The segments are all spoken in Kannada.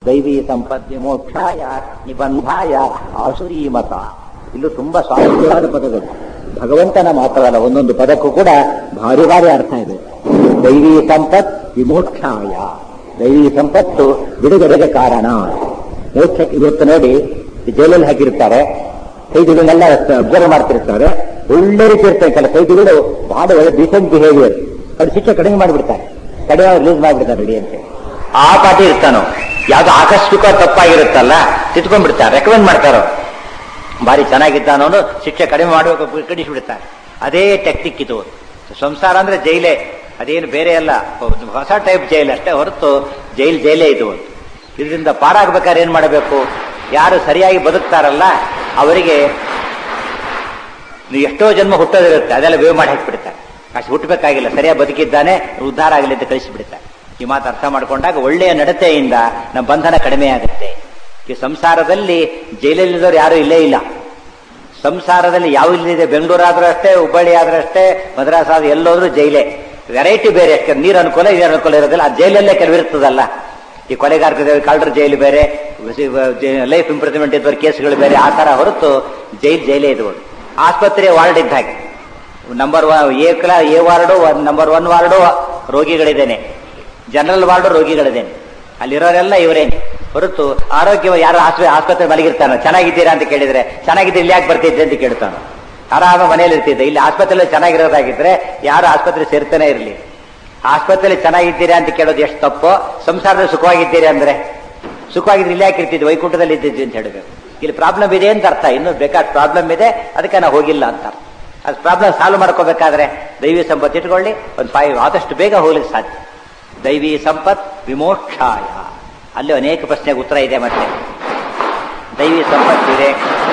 ದೈವಿ ಸಂಪತ್ತಿ ಮೋಕ್ಷಾಯ ನಿಬಂಧಾಯ ಆಸುರೀಮತ ಇಲ್ಲೂ ತುಂಬಾ ಸ್ವಾರಸ್ಯವಾದ ಪದಗಳು ಭಗವಂತನ ಮಾತ್ರವಲ್ಲ ಒಂದೊಂದು ಪದಕ್ಕೂ ಕೂಡ ಭಾರಿ ಭಾರಿ ಅರ್ಥ ಇದೆ ದೈವಿ ಸಂಪತ್ ವಿಮೋಕ್ಷಾಯ ದೈವಿ ಸಂಪತ್ತು ಬಿಡುಗಡೆಗೆ ಕಾರಣ ಮೋಕ್ಷಕ್ಕೆ ಇವತ್ತು ನೋಡಿ ಈ ಜೈಲಲ್ಲಿ ಹಾಕಿರ್ತಾರೆ ಕೈದಿಗಳನ್ನೆಲ್ಲ ಅಬ್ಸರ್ವ್ ಮಾಡ್ತಿರ್ತಾರೆ ಒಳ್ಳೆ ರೀತಿ ಇರ್ತಾರೆ ಕೆಲ ಕೈದಿಗಳು ಬಹಳ ಒಳ್ಳೆ ಡೀಸೆಂಟ್ ಬಿಹೇವಿಯರ್ ಅವ್ರು ಶಿಕ್ಷೆ ಕಡಿಮೆ ಮಾಡಿಬಿಡ್ತಾರೆ ಕಡಿಮೆ ರಿಲೀಸ್ ಮಾಡಿಬಿಡ್ತಾರೆ ರೆಡಿ ಅಂತ ಆ ಪಾಟಿ ಇರ್ತಾನೋ ಯಾವ್ದು ಆಕಸ್ಮಿಕ ತಪ್ಪಾಗಿರುತ್ತಲ್ಲ ತಿತ್ಕೊಂಡ್ಬಿಡ್ತಾರೆ ರೆಕಮೆಂಡ್ ಮಾಡ್ತಾರೋ ಭಾರಿ ಚೆನ್ನಾಗಿದ್ದಾನೋ ಶಿಕ್ಷೆ ಕಡಿಮೆ ಮಾಡಬೇಕು ಕಡಿಸಿಬಿಡ್ತಾರೆ ಅದೇ ಟೆಕ್ನಿಕ್ ಇದು ಸಂಸಾರ ಅಂದ್ರೆ ಜೈಲೇ ಅದೇನು ಬೇರೆ ಅಲ್ಲ ಹೊಸ ಟೈಪ್ ಜೈಲ್ ಅಷ್ಟೇ ಹೊರತು ಜೈಲ್ ಜೈಲೇ ಇದು ಒಂದು ಇದರಿಂದ ಪಾರಾಗಬೇಕಾದ್ರೆ ಏನ್ ಮಾಡಬೇಕು ಯಾರು ಸರಿಯಾಗಿ ಬದುಕ್ತಾರಲ್ಲ ಅವರಿಗೆ ಎಷ್ಟೋ ಜನ್ಮ ಹುಟ್ಟೋದಿರುತ್ತೆ ಅದೆಲ್ಲ ಬೇವು ಮಾಡಿ ಹಾಕಿಬಿಡ್ತಾರೆ ಅಷ್ಟು ಹುಟ್ಟಬೇಕಾಗಿಲ್ಲ ಸರಿಯಾಗಿ ಬದುಕಿದ್ದಾನೆ ಉದ್ಧಾರ ಆಗಲಿ ಅಂತ ಕಳಿಸಿಬಿಡ್ತಾರೆ ಈ ಮಾತು ಅರ್ಥ ಮಾಡ್ಕೊಂಡಾಗ ಒಳ್ಳೆಯ ನಡತೆಯಿಂದ ನಮ್ಮ ಬಂಧನ ಕಡಿಮೆ ಆಗುತ್ತೆ ಈ ಸಂಸಾರದಲ್ಲಿ ಜೈಲಲ್ಲಿದ್ದವ್ರು ಯಾರು ಇಲ್ಲೇ ಇಲ್ಲ ಸಂಸಾರದಲ್ಲಿ ಯಾವ ಇಲ್ಲಿದೆ ಬೆಂಗಳೂರು ಆದ್ರೂ ಅಷ್ಟೇ ಹುಬ್ಬಳ್ಳಿ ಆದ್ರೂ ಅಷ್ಟೇ ಮದ್ರಾಸ್ ಆದ್ರೂ ಎಲ್ಲೋದ್ರೂ ಜೈಲೇ ವೆರೈಟಿ ಬೇರೆ ಅಷ್ಟೇ ನೀರು ಅನುಕೂಲ ನೀರು ಅನುಕೂಲ ಇರೋದಿಲ್ಲ ಆ ಜೈಲಲ್ಲೇ ಕೆಲವಿರ್ತದಲ್ಲ ಈ ಕೊಲೆಗಾರ ಕಳ್ಳರ ಜೈಲು ಬೇರೆ ಲೈಫ್ ಇಂಪ್ರೂವ್ಮೆಂಟ್ ಇದ್ದವ್ರ ಕೇಸ್ಗಳು ಬೇರೆ ಆ ತರ ಹೊರತು ಜೈಲ್ ಜೈಲೇ ಇದು ಆಸ್ಪತ್ರೆ ವಾರ್ಡ್ ಇದ್ದ ಹಾಗೆ ನಂಬರ್ ಒನ್ ಎ ಕ್ಲಾ A ward number one ward ರೋಗಿಗಳಿದ್ದೇನೆ ಜನರಲ್ ವಾರ್ಡು ರೋಗಿಗಳಿದ್ದೇನೆ ಅಲ್ಲಿರೋರೆಲ್ಲ ಇವರೇನೆ ಹೊರತು ಆರೋಗ್ಯ ಯಾರು ಆಸ್ಪತ್ರೆ ಮಲಗಿರ್ತಾನೋ ಚೆನ್ನಾಗಿದ್ದೀರಾ ಅಂತ ಕೇಳಿದ್ರೆ ಚೆನ್ನಾಗಿದ್ರೆ ಇಲ್ಲಿ ಯಾಕೆ ಬರ್ತಿದ್ದೆ ಅಂತ ಕೇಳ್ತಾನೋ ಆರಾಮ ಮನೇಲಿ ಇರ್ತಿದ್ದೆ ಇಲ್ಲಿ ಆಸ್ಪತ್ರೆಯಲ್ಲಿ ಚೆನ್ನಾಗಿರೋದಾಗಿದ್ರೆ ಯಾರು ಆಸ್ಪತ್ರೆ ಸೇರ್ತಾನೆ ಇರಲಿ ಆಸ್ಪತ್ರೆಯಲ್ಲಿ ಚೆನ್ನಾಗಿದ್ದೀರಾ ಅಂತ ಕೇಳೋದು ಎಷ್ಟು ತಪ್ಪೋ ಸಂಸಾರದಲ್ಲಿ ಸುಖವಾಗಿದ್ದೀರಾ ಅಂದ್ರೆ ಸುಖವಾಗಿದ್ರೆ ಇಲ್ಲಿ ಯಾಕೆ ಇರ್ತಿದ್ವಿ ವೈಕುಂಠದಲ್ಲಿ ಇದ್ದಿದ್ವಿ ಅಂತ ಹೇಳಬೇಕು ಇಲ್ಲಿ ಪ್ರಾಬ್ಲಮ್ ಇದೆ ಅಂತ ಅರ್ಥ ಇನ್ನು ಬೇಕಾದ ಪ್ರಾಬ್ಲಮ್ ಇದೆ ಅದಕ್ಕೆ ನಾವು ಹೋಗಿಲ್ಲ ಅಂತ ಅರ್ಥ ಅದು ಪ್ರಾಬ್ಲಮ್ ಸಾಲ್ವ್ ಮಾಡ್ಕೋಬೇಕಾದ್ರೆ ದೈವಿ ಸಂಪತ್ತು ಇಟ್ಕೊಳ್ಳಿ ಒಂದು ಫೈವ್ ಆದಷ್ಟು ಬೇಗ ಹೋಗ್ಲಿಕ್ಕೆ ಸಾಧ್ಯ ದೈವಿ ಸಂಪತ್ ವಿಮೋಕ್ಷಾಯ ಅಲ್ಲಿ ಅನೇಕ ಪ್ರಶ್ನೆಗೆ ಉತ್ತರ ಇದೆ ಮತ್ತೆ ದೈವಿ ಸಂಪತ್ತಿದೆ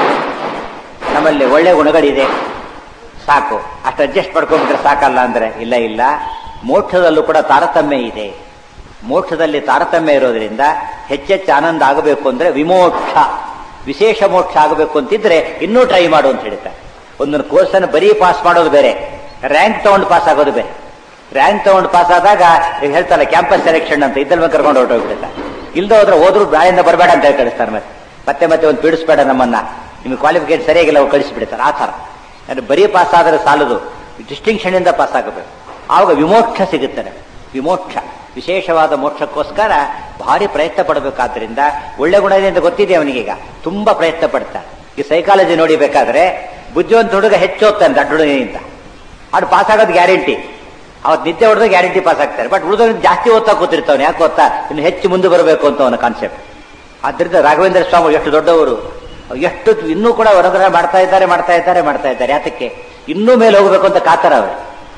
ನಮ್ಮಲ್ಲಿ ಒಳ್ಳೆ ಗುಣಗಳಿದೆ ಸಾಕು ಅಷ್ಟು ಅಡ್ಜಸ್ಟ್ ಮಾಡ್ಕೊಂಡ್ಬಿಟ್ರೆ ಸಾಕಲ್ಲ ಅಂದ್ರೆ ಇಲ್ಲ ಇಲ್ಲ ಮೋಕ್ಷದಲ್ಲೂ ಕೂಡ ತಾರತಮ್ಯ ಇದೆ ಮೋಕ್ಷದಲ್ಲಿ ತಾರತಮ್ಯ ಇರೋದ್ರಿಂದ ಹೆಚ್ಚೆಚ್ಚು ಆನಂದ ಆಗಬೇಕು ಅಂದ್ರೆ ವಿಮೋಕ್ಷ ವಿಶೇಷ ಮೋಕ್ಷ ಆಗಬೇಕು ಅಂತಿದ್ರೆ ಇನ್ನೂ ಟ್ರೈ ಮಾಡು ಅಂತ ಹೇಳ್ತಾರೆ ಒಂದೊಂದು ಕೋರ್ಸನ್ನು ಬರೀ ಪಾಸ್ ಮಾಡೋದು ಬೇರೆ ರ್ಯಾಂಕ್ ತಗೊಂಡು ಪಾಸ್ ಆಗೋದು ಬೇರೆ ರ್ಯಾಂಕ್ ತಗೊಂಡು ಪಾಸ್ ಆದಾಗ ಹೇಳ್ತಾರೆ ಕ್ಯಾಂಪಸ್ ಸೆಲೆಕ್ಷನ್ ಅಂತ ಇದ್ದಲ್ಲಿ ಕರ್ಕೊಂಡು ಹೊರಟೋಗ್ಬಿಡುತ್ತೆ ಇಲ್ದ ಹೋದ್ರೆ ಹೋದ್ರು ಬ್ಯಾಳಿಂದ ಬರಬೇಡ ಅಂತ ಹೇಳಿ ಕಳಿಸ್ತಾರೆ ಮತ್ತೆ ಮತ್ತೆ ಮತ್ತೆ ಒಂದು ಪೀಡಿಸ್ಬೇಡ ನಮ್ಮನ್ನ ನಿಮ್ಗೆ ಕ್ವಾಲಿಫಿಕೇಶನ್ ಸರಿಯಾಗಿಲ್ಲ ಅವ್ರು ಕಳಿಸಿಬಿಡ್ತಾರೆ ಆ ಥರ ಅಂದ್ರೆ ಬರೀ ಪಾಸ್ ಆದರೆ ಸಾಲದು ಡಿಸ್ಟಿಂಕ್ಷನ್ ಇಂದ ಪಾಸ್ ಆಗಬೇಕು ಆವಾಗ ವಿಮೋಕ್ಷ ಸಿಗುತ್ತೆ ವಿಮೋಕ್ಷ ವಿಶೇಷವಾದ ಮೋಕ್ಷಕ್ಕೋಸ್ಕರ ಭಾರಿ ಪ್ರಯತ್ನ ಪಡಬೇಕಾದ್ರಿಂದ ಒಳ್ಳೆ ಗುಣ ಇದೆ ಅಂತ ಗೊತ್ತಿದೆ ಅವನಿಗೀಗ ತುಂಬಾ ಪ್ರಯತ್ನ ಪಡ್ತಾನೆ ಈ ಸೈಕಾಲಜಿ ನೋಡಿ ಬೇಕಾದ್ರೆ ಬುದ್ಧಿವಂತ ಹುಡುಗ ಹೆಚ್ಚು ಓದ್ತಾನೆ ದೊಡ್ಡ ಹುಡುಗಿನಿಂದ ಅವ್ನು ಪಾಸ್ ಆಗೋದು ಗ್ಯಾರಂಟಿ ಅವತ್ತು ನಿದ್ದೆ ಹೊಡೆದ್ರೆ ಗ್ಯಾರಂಟಿ ಪಾಸ್ ಆಗ್ತಾರೆ ಬಟ್ ಉಳಿದವ್ರು ಜಾಸ್ತಿ ಓದ್ತಾ ಕೂತಿರ್ತಾವನು ಯಾಕೆ ಗೊತ್ತಾ ಇನ್ನು ಹೆಚ್ಚು ಮುಂದೆ ಬರಬೇಕು ಅಂತ ಅವನ ಕಾನ್ಸೆಪ್ಟ್ ಆದ್ರಿಂದ ರಾಘವೇಂದ್ರ ಸ್ವಾಮಿ ಎಷ್ಟು ದೊಡ್ಡವರು ಎಷ್ಟು ಇನ್ನೂ ಕೂಡ ಹೊರಗಡೆ ಮಾಡ್ತಾ ಇದ್ದಾರೆ ಮಾಡ್ತಾ ಇದ್ದಾರೆ ಮಾಡ್ತಾ ಇದ್ದಾರೆ ಯಾತಕ್ಕೆ ಇನ್ನೂ ಮೇಲೆ ಹೋಗಬೇಕು ಅಂತ ಕಾತರ ಅವರು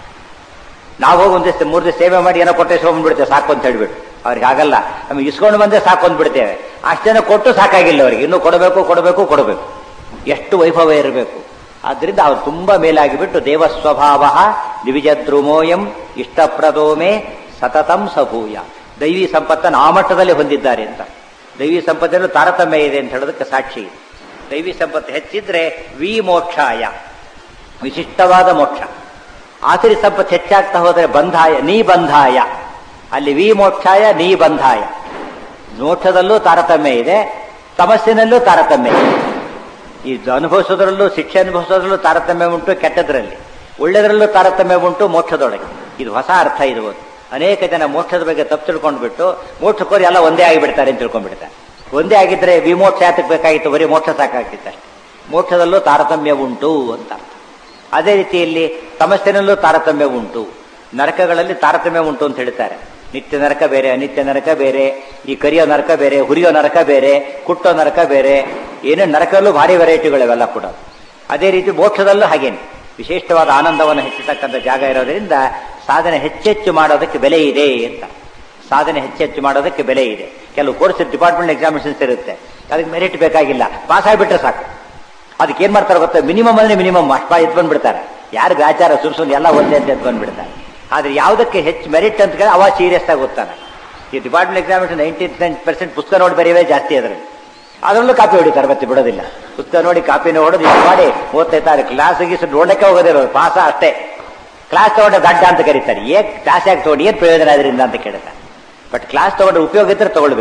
ನಾವು ಹೋಗಿ ಒಂದ್ ದಿವಸ ಮೂರು ದಿವಸ ಸೇವೆ ಮಾಡಿ ಏನೋ ಕೊಟ್ಟೆ ಬಿಡ್ತೇವೆ ಸಾಕು ಅಂತ ಹೇಳ್ಬಿಟ್ಟು ಅವ್ರಿಗೆ ಆಗಲ್ಲ ನಮಗೆ ಇಸ್ಕೊಂಡು ಬಂದ್ರೆ ಸಾಕು ಅಂದ್ಬಿಡ್ತೇವೆ ಅಷ್ಟೇನೋ ಕೊಟ್ಟು ಸಾಕಾಗಿಲ್ಲ ಅವರಿಗೆ ಇನ್ನೂ ಕೊಡಬೇಕು ಕೊಡಬೇಕು ಕೊಡಬೇಕು ಎಷ್ಟು ವೈಭವ ಇರಬೇಕು ಆದ್ರಿಂದ ಅವ್ರು ತುಂಬಾ ಮೇಲಾಗಿಬಿಟ್ಟು ದೇವ ಸ್ವಭಾವ ದಿವಿಜದ್ರುಮೋಯಂ ಇಷ್ಟಪ್ರದೋಮೆ ಸತತಂ ಸಭೂಯ ದೈವಿ ಸಂಪತ್ತನ್ನು ಆ ಮಟ್ಟದಲ್ಲಿ ಹೊಂದಿದ್ದಾರೆ ಅಂತ ದೈವಿ ಸಂಪತ್ತನ್ನು ತಾರತಮ್ಯ ಇದೆ ಅಂತ ಹೇಳೋದಕ್ಕೆ ಸಾಕ್ಷಿ ದೈವಿ ಸಂಪತ್ತು ಹೆಚ್ಚಿದ್ರೆ ವಿ ಮೋಕ್ಷಾಯ ವಿಶಿಷ್ಟವಾದ ಮೋಕ್ಷ ಆಸರಿ ಸಂಪತ್ತು ಹೆಚ್ಚಾಗ್ತಾ ಹೋದರೆ ಬಂಧಾಯ ನೀ ಬಂಧಾಯ ಅಲ್ಲಿ ವಿ ಮೋಕ್ಷಾಯ ನೀ ಬಂಧಾಯ ಮೋಕ್ಷದಲ್ಲೂ ತಾರತಮ್ಯ ಇದೆ ತಮಸ್ಸಿನಲ್ಲೂ ತಾರತಮ್ಯ ಇದೆ ಈ ಅನುಭವಿಸೋದ್ರಲ್ಲೂ ಶಿಕ್ಷೆ ಅನುಭವಿಸೋದ್ರಲ್ಲೂ ತಾರತಮ್ಯ ಉಂಟು ಕೆಟ್ಟದ್ರಲ್ಲಿ ಒಳ್ಳೆದರಲ್ಲೂ ತಾರತಮ್ಯ ಉಂಟು ಮೋಕ್ಷದೊಳಗೆ ಇದು ಹೊಸ ಅರ್ಥ ಇದು ಅನೇಕ ಜನ ಮೋಕ್ಷದ ಬಗ್ಗೆ ತಪ್ಪು ತಿಳ್ಕೊಂಡ್ಬಿಟ್ಟು ಮೋಕ್ಷಕ್ಕೋರಿ ಎಲ್ಲ ಒಂದೇ ಆಗಿಬಿಡ್ತಾರೆ ಅಂತ ತಿಳ್ಕೊಂಡ್ಬಿಡ್ತಾರೆ ಒಂದೇ ಆಗಿದ್ರೆ ವಿಮೋಕ್ಷ ಯಾತಕ್ಕೆ ಬೇಕಾಗಿತ್ತು ಬರೀ ಮೋಕ್ಷ ಸಾಕಾಗ್ತಿತ್ತು ಅಷ್ಟೇ ಮೋಕ್ಷದಲ್ಲೂ ತಾರತಮ್ಯ ಉಂಟು ಅಂತ ಅರ್ಥ ಅದೇ ರೀತಿಯಲ್ಲಿ ತಮಸ್ಸಿನಲ್ಲೂ ತಾರತಮ್ಯ ಉಂಟು ನರಕಗಳಲ್ಲಿ ತಾರತಮ್ಯ ಉಂಟು ಅಂತ ಹೇಳ್ತಾರೆ ನಿತ್ಯ ನರಕ ಬೇರೆ ಅನಿತ್ಯ ನರಕ ಬೇರೆ ಈ ಕರಿಯೋ ನರಕ ಬೇರೆ ಹುರಿಯೋ ನರಕ ಬೇರೆ ಕುಟ್ಟೋ ನರಕ ಬೇರೆ ಏನೇ ನರಕಲ್ಲೂ ಭಾರಿ ವೆರೈಟಿಗಳಿವೆಲ್ಲ ಕೂಡ ಅದೇ ರೀತಿ ಮೋಕ್ಷದಲ್ಲೂ ಹಾಗೇನೆ ವಿಶಿಷ್ಟವಾದ ಆನಂದವನ್ನು ಹೆಚ್ಚಿಸತಕ್ಕಂಥ ಜಾಗ ಇರೋದ್ರಿಂದ ಸಾಧನೆ ಹೆಚ್ಚೆಚ್ಚು ಮಾಡೋದಕ್ಕೆ ಬೆಲೆ ಇದೆ ಅಂತ ಸಾಧನೆ ಹೆಚ್ಚೆಚ್ಚು ಮಾಡೋದಕ್ಕೆ ಬೆಲೆ ಇದೆ ಕೆಲವು ಕೋರ್ಸ್ ಡಿಪಾರ್ಟ್ಮೆಂಟ್ ಎಕ್ಸಾಮಿನೇಷನ್ಸ್ ಇರುತ್ತೆ ಅದಕ್ಕೆ ಮೆರಿಟ್ ಬೇಕಾಗಿಲ್ಲ ಪಾಸ್ ಆಗಿಬಿಟ್ರೆ ಸಾಕು ಅದಕ್ಕೆ ಏನ್ ಮಾಡ್ತಾರೆ ಗೊತ್ತಾ ಮಿನಿಮಮ್ ಅಂದ್ರೆ ಮಿನಿಮಮ್ ಅಷ್ಟ ಎದ್ ಬಂದ್ಬಿಡ್ತಾರೆ ಯಾರಿಗ ಆಚಾರ ಸುಮ್ ಸುಮ್ಮನೆ ಎಲ್ಲ ಒಂದೇ ಅಂತ ಎದ್ ಬಂದ್ಬಿಡ್ತಾರೆ ಆದ್ರೆ ಯಾವುದಕ್ಕೆ ಹೆಚ್ಚು ಮೆರಿಟ್ ಅಂತ ಕೇಳಿ ಅವ ಸೀರಿಯಸ್ ಆಗಿ ಓದ್ತಾನೆ ಈ department examination ninety nine percent ಪುಸ್ತಕ ನೋಡಿ ಬರೀವೇ ಜಾಸ್ತಿ ಅದರಲ್ಲಿ ಅದರಲ್ಲೂ ಕಾಪಿ ಹೊಡಿತಾರೆ ಮತ್ತೆ ಬಿಡೋದಿಲ್ಲ ಪುಸ್ತಕ ನೋಡಿ ಕಾಪಿನ ಹೊಡೆದು ಇದು ಮಾಡಿ ಓದ್ತಾ ಇರ್ತಾರೆ ಕ್ಲಾಸಿಗೆ ನೋಡಕ್ಕೆ ಹೋಗೋದಿರೋದು ಪಾಸ ಅಷ್ಟೇ ಕ್ಲಾಸ್ ತಗೊಂಡ ದಡ್ಡ ಅಂತ ಕರೀತಾರೆ ಏನ್ ಕ್ಲಾಸ್ ಯಾಕೆ ತಗೊಂಡು ಏನ್ ಪ್ರಯೋಜನ ಅದರಿಂದ ಅಂತ ಕೇಳ್ತಾರೆ ಬಟ್ ಕ್ಲಾಸ್ ತಗೊಂಡ್ರೆ ಉಪಯೋಗ ಇದ್ರೆ ತಗೊಳ್ಬೇಕು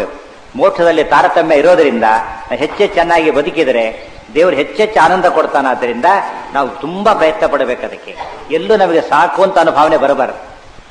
ಮೋಕ್ಷದಲ್ಲಿ ತಾರತಮ್ಯ ಇರೋದರಿಂದ ಹೆಚ್ಚೆ ಚೆನ್ನಾಗಿ ಬದುಕಿದರೆ ದೇವರು ಹೆಚ್ಚೆಚ್ಚು ಆನಂದ ಕೊಡ್ತಾನಾದ್ರಿಂದ ನಾವು ತುಂಬಾ ಪ್ರಯತ್ನ ಪಡಬೇಕು ಅದಕ್ಕೆ ಎಲ್ಲೂ ನಮಗೆ ಸಾಕು ಅಂತ ಅನ್ನೋ ಭಾವನೆ ಬರಬಾರದು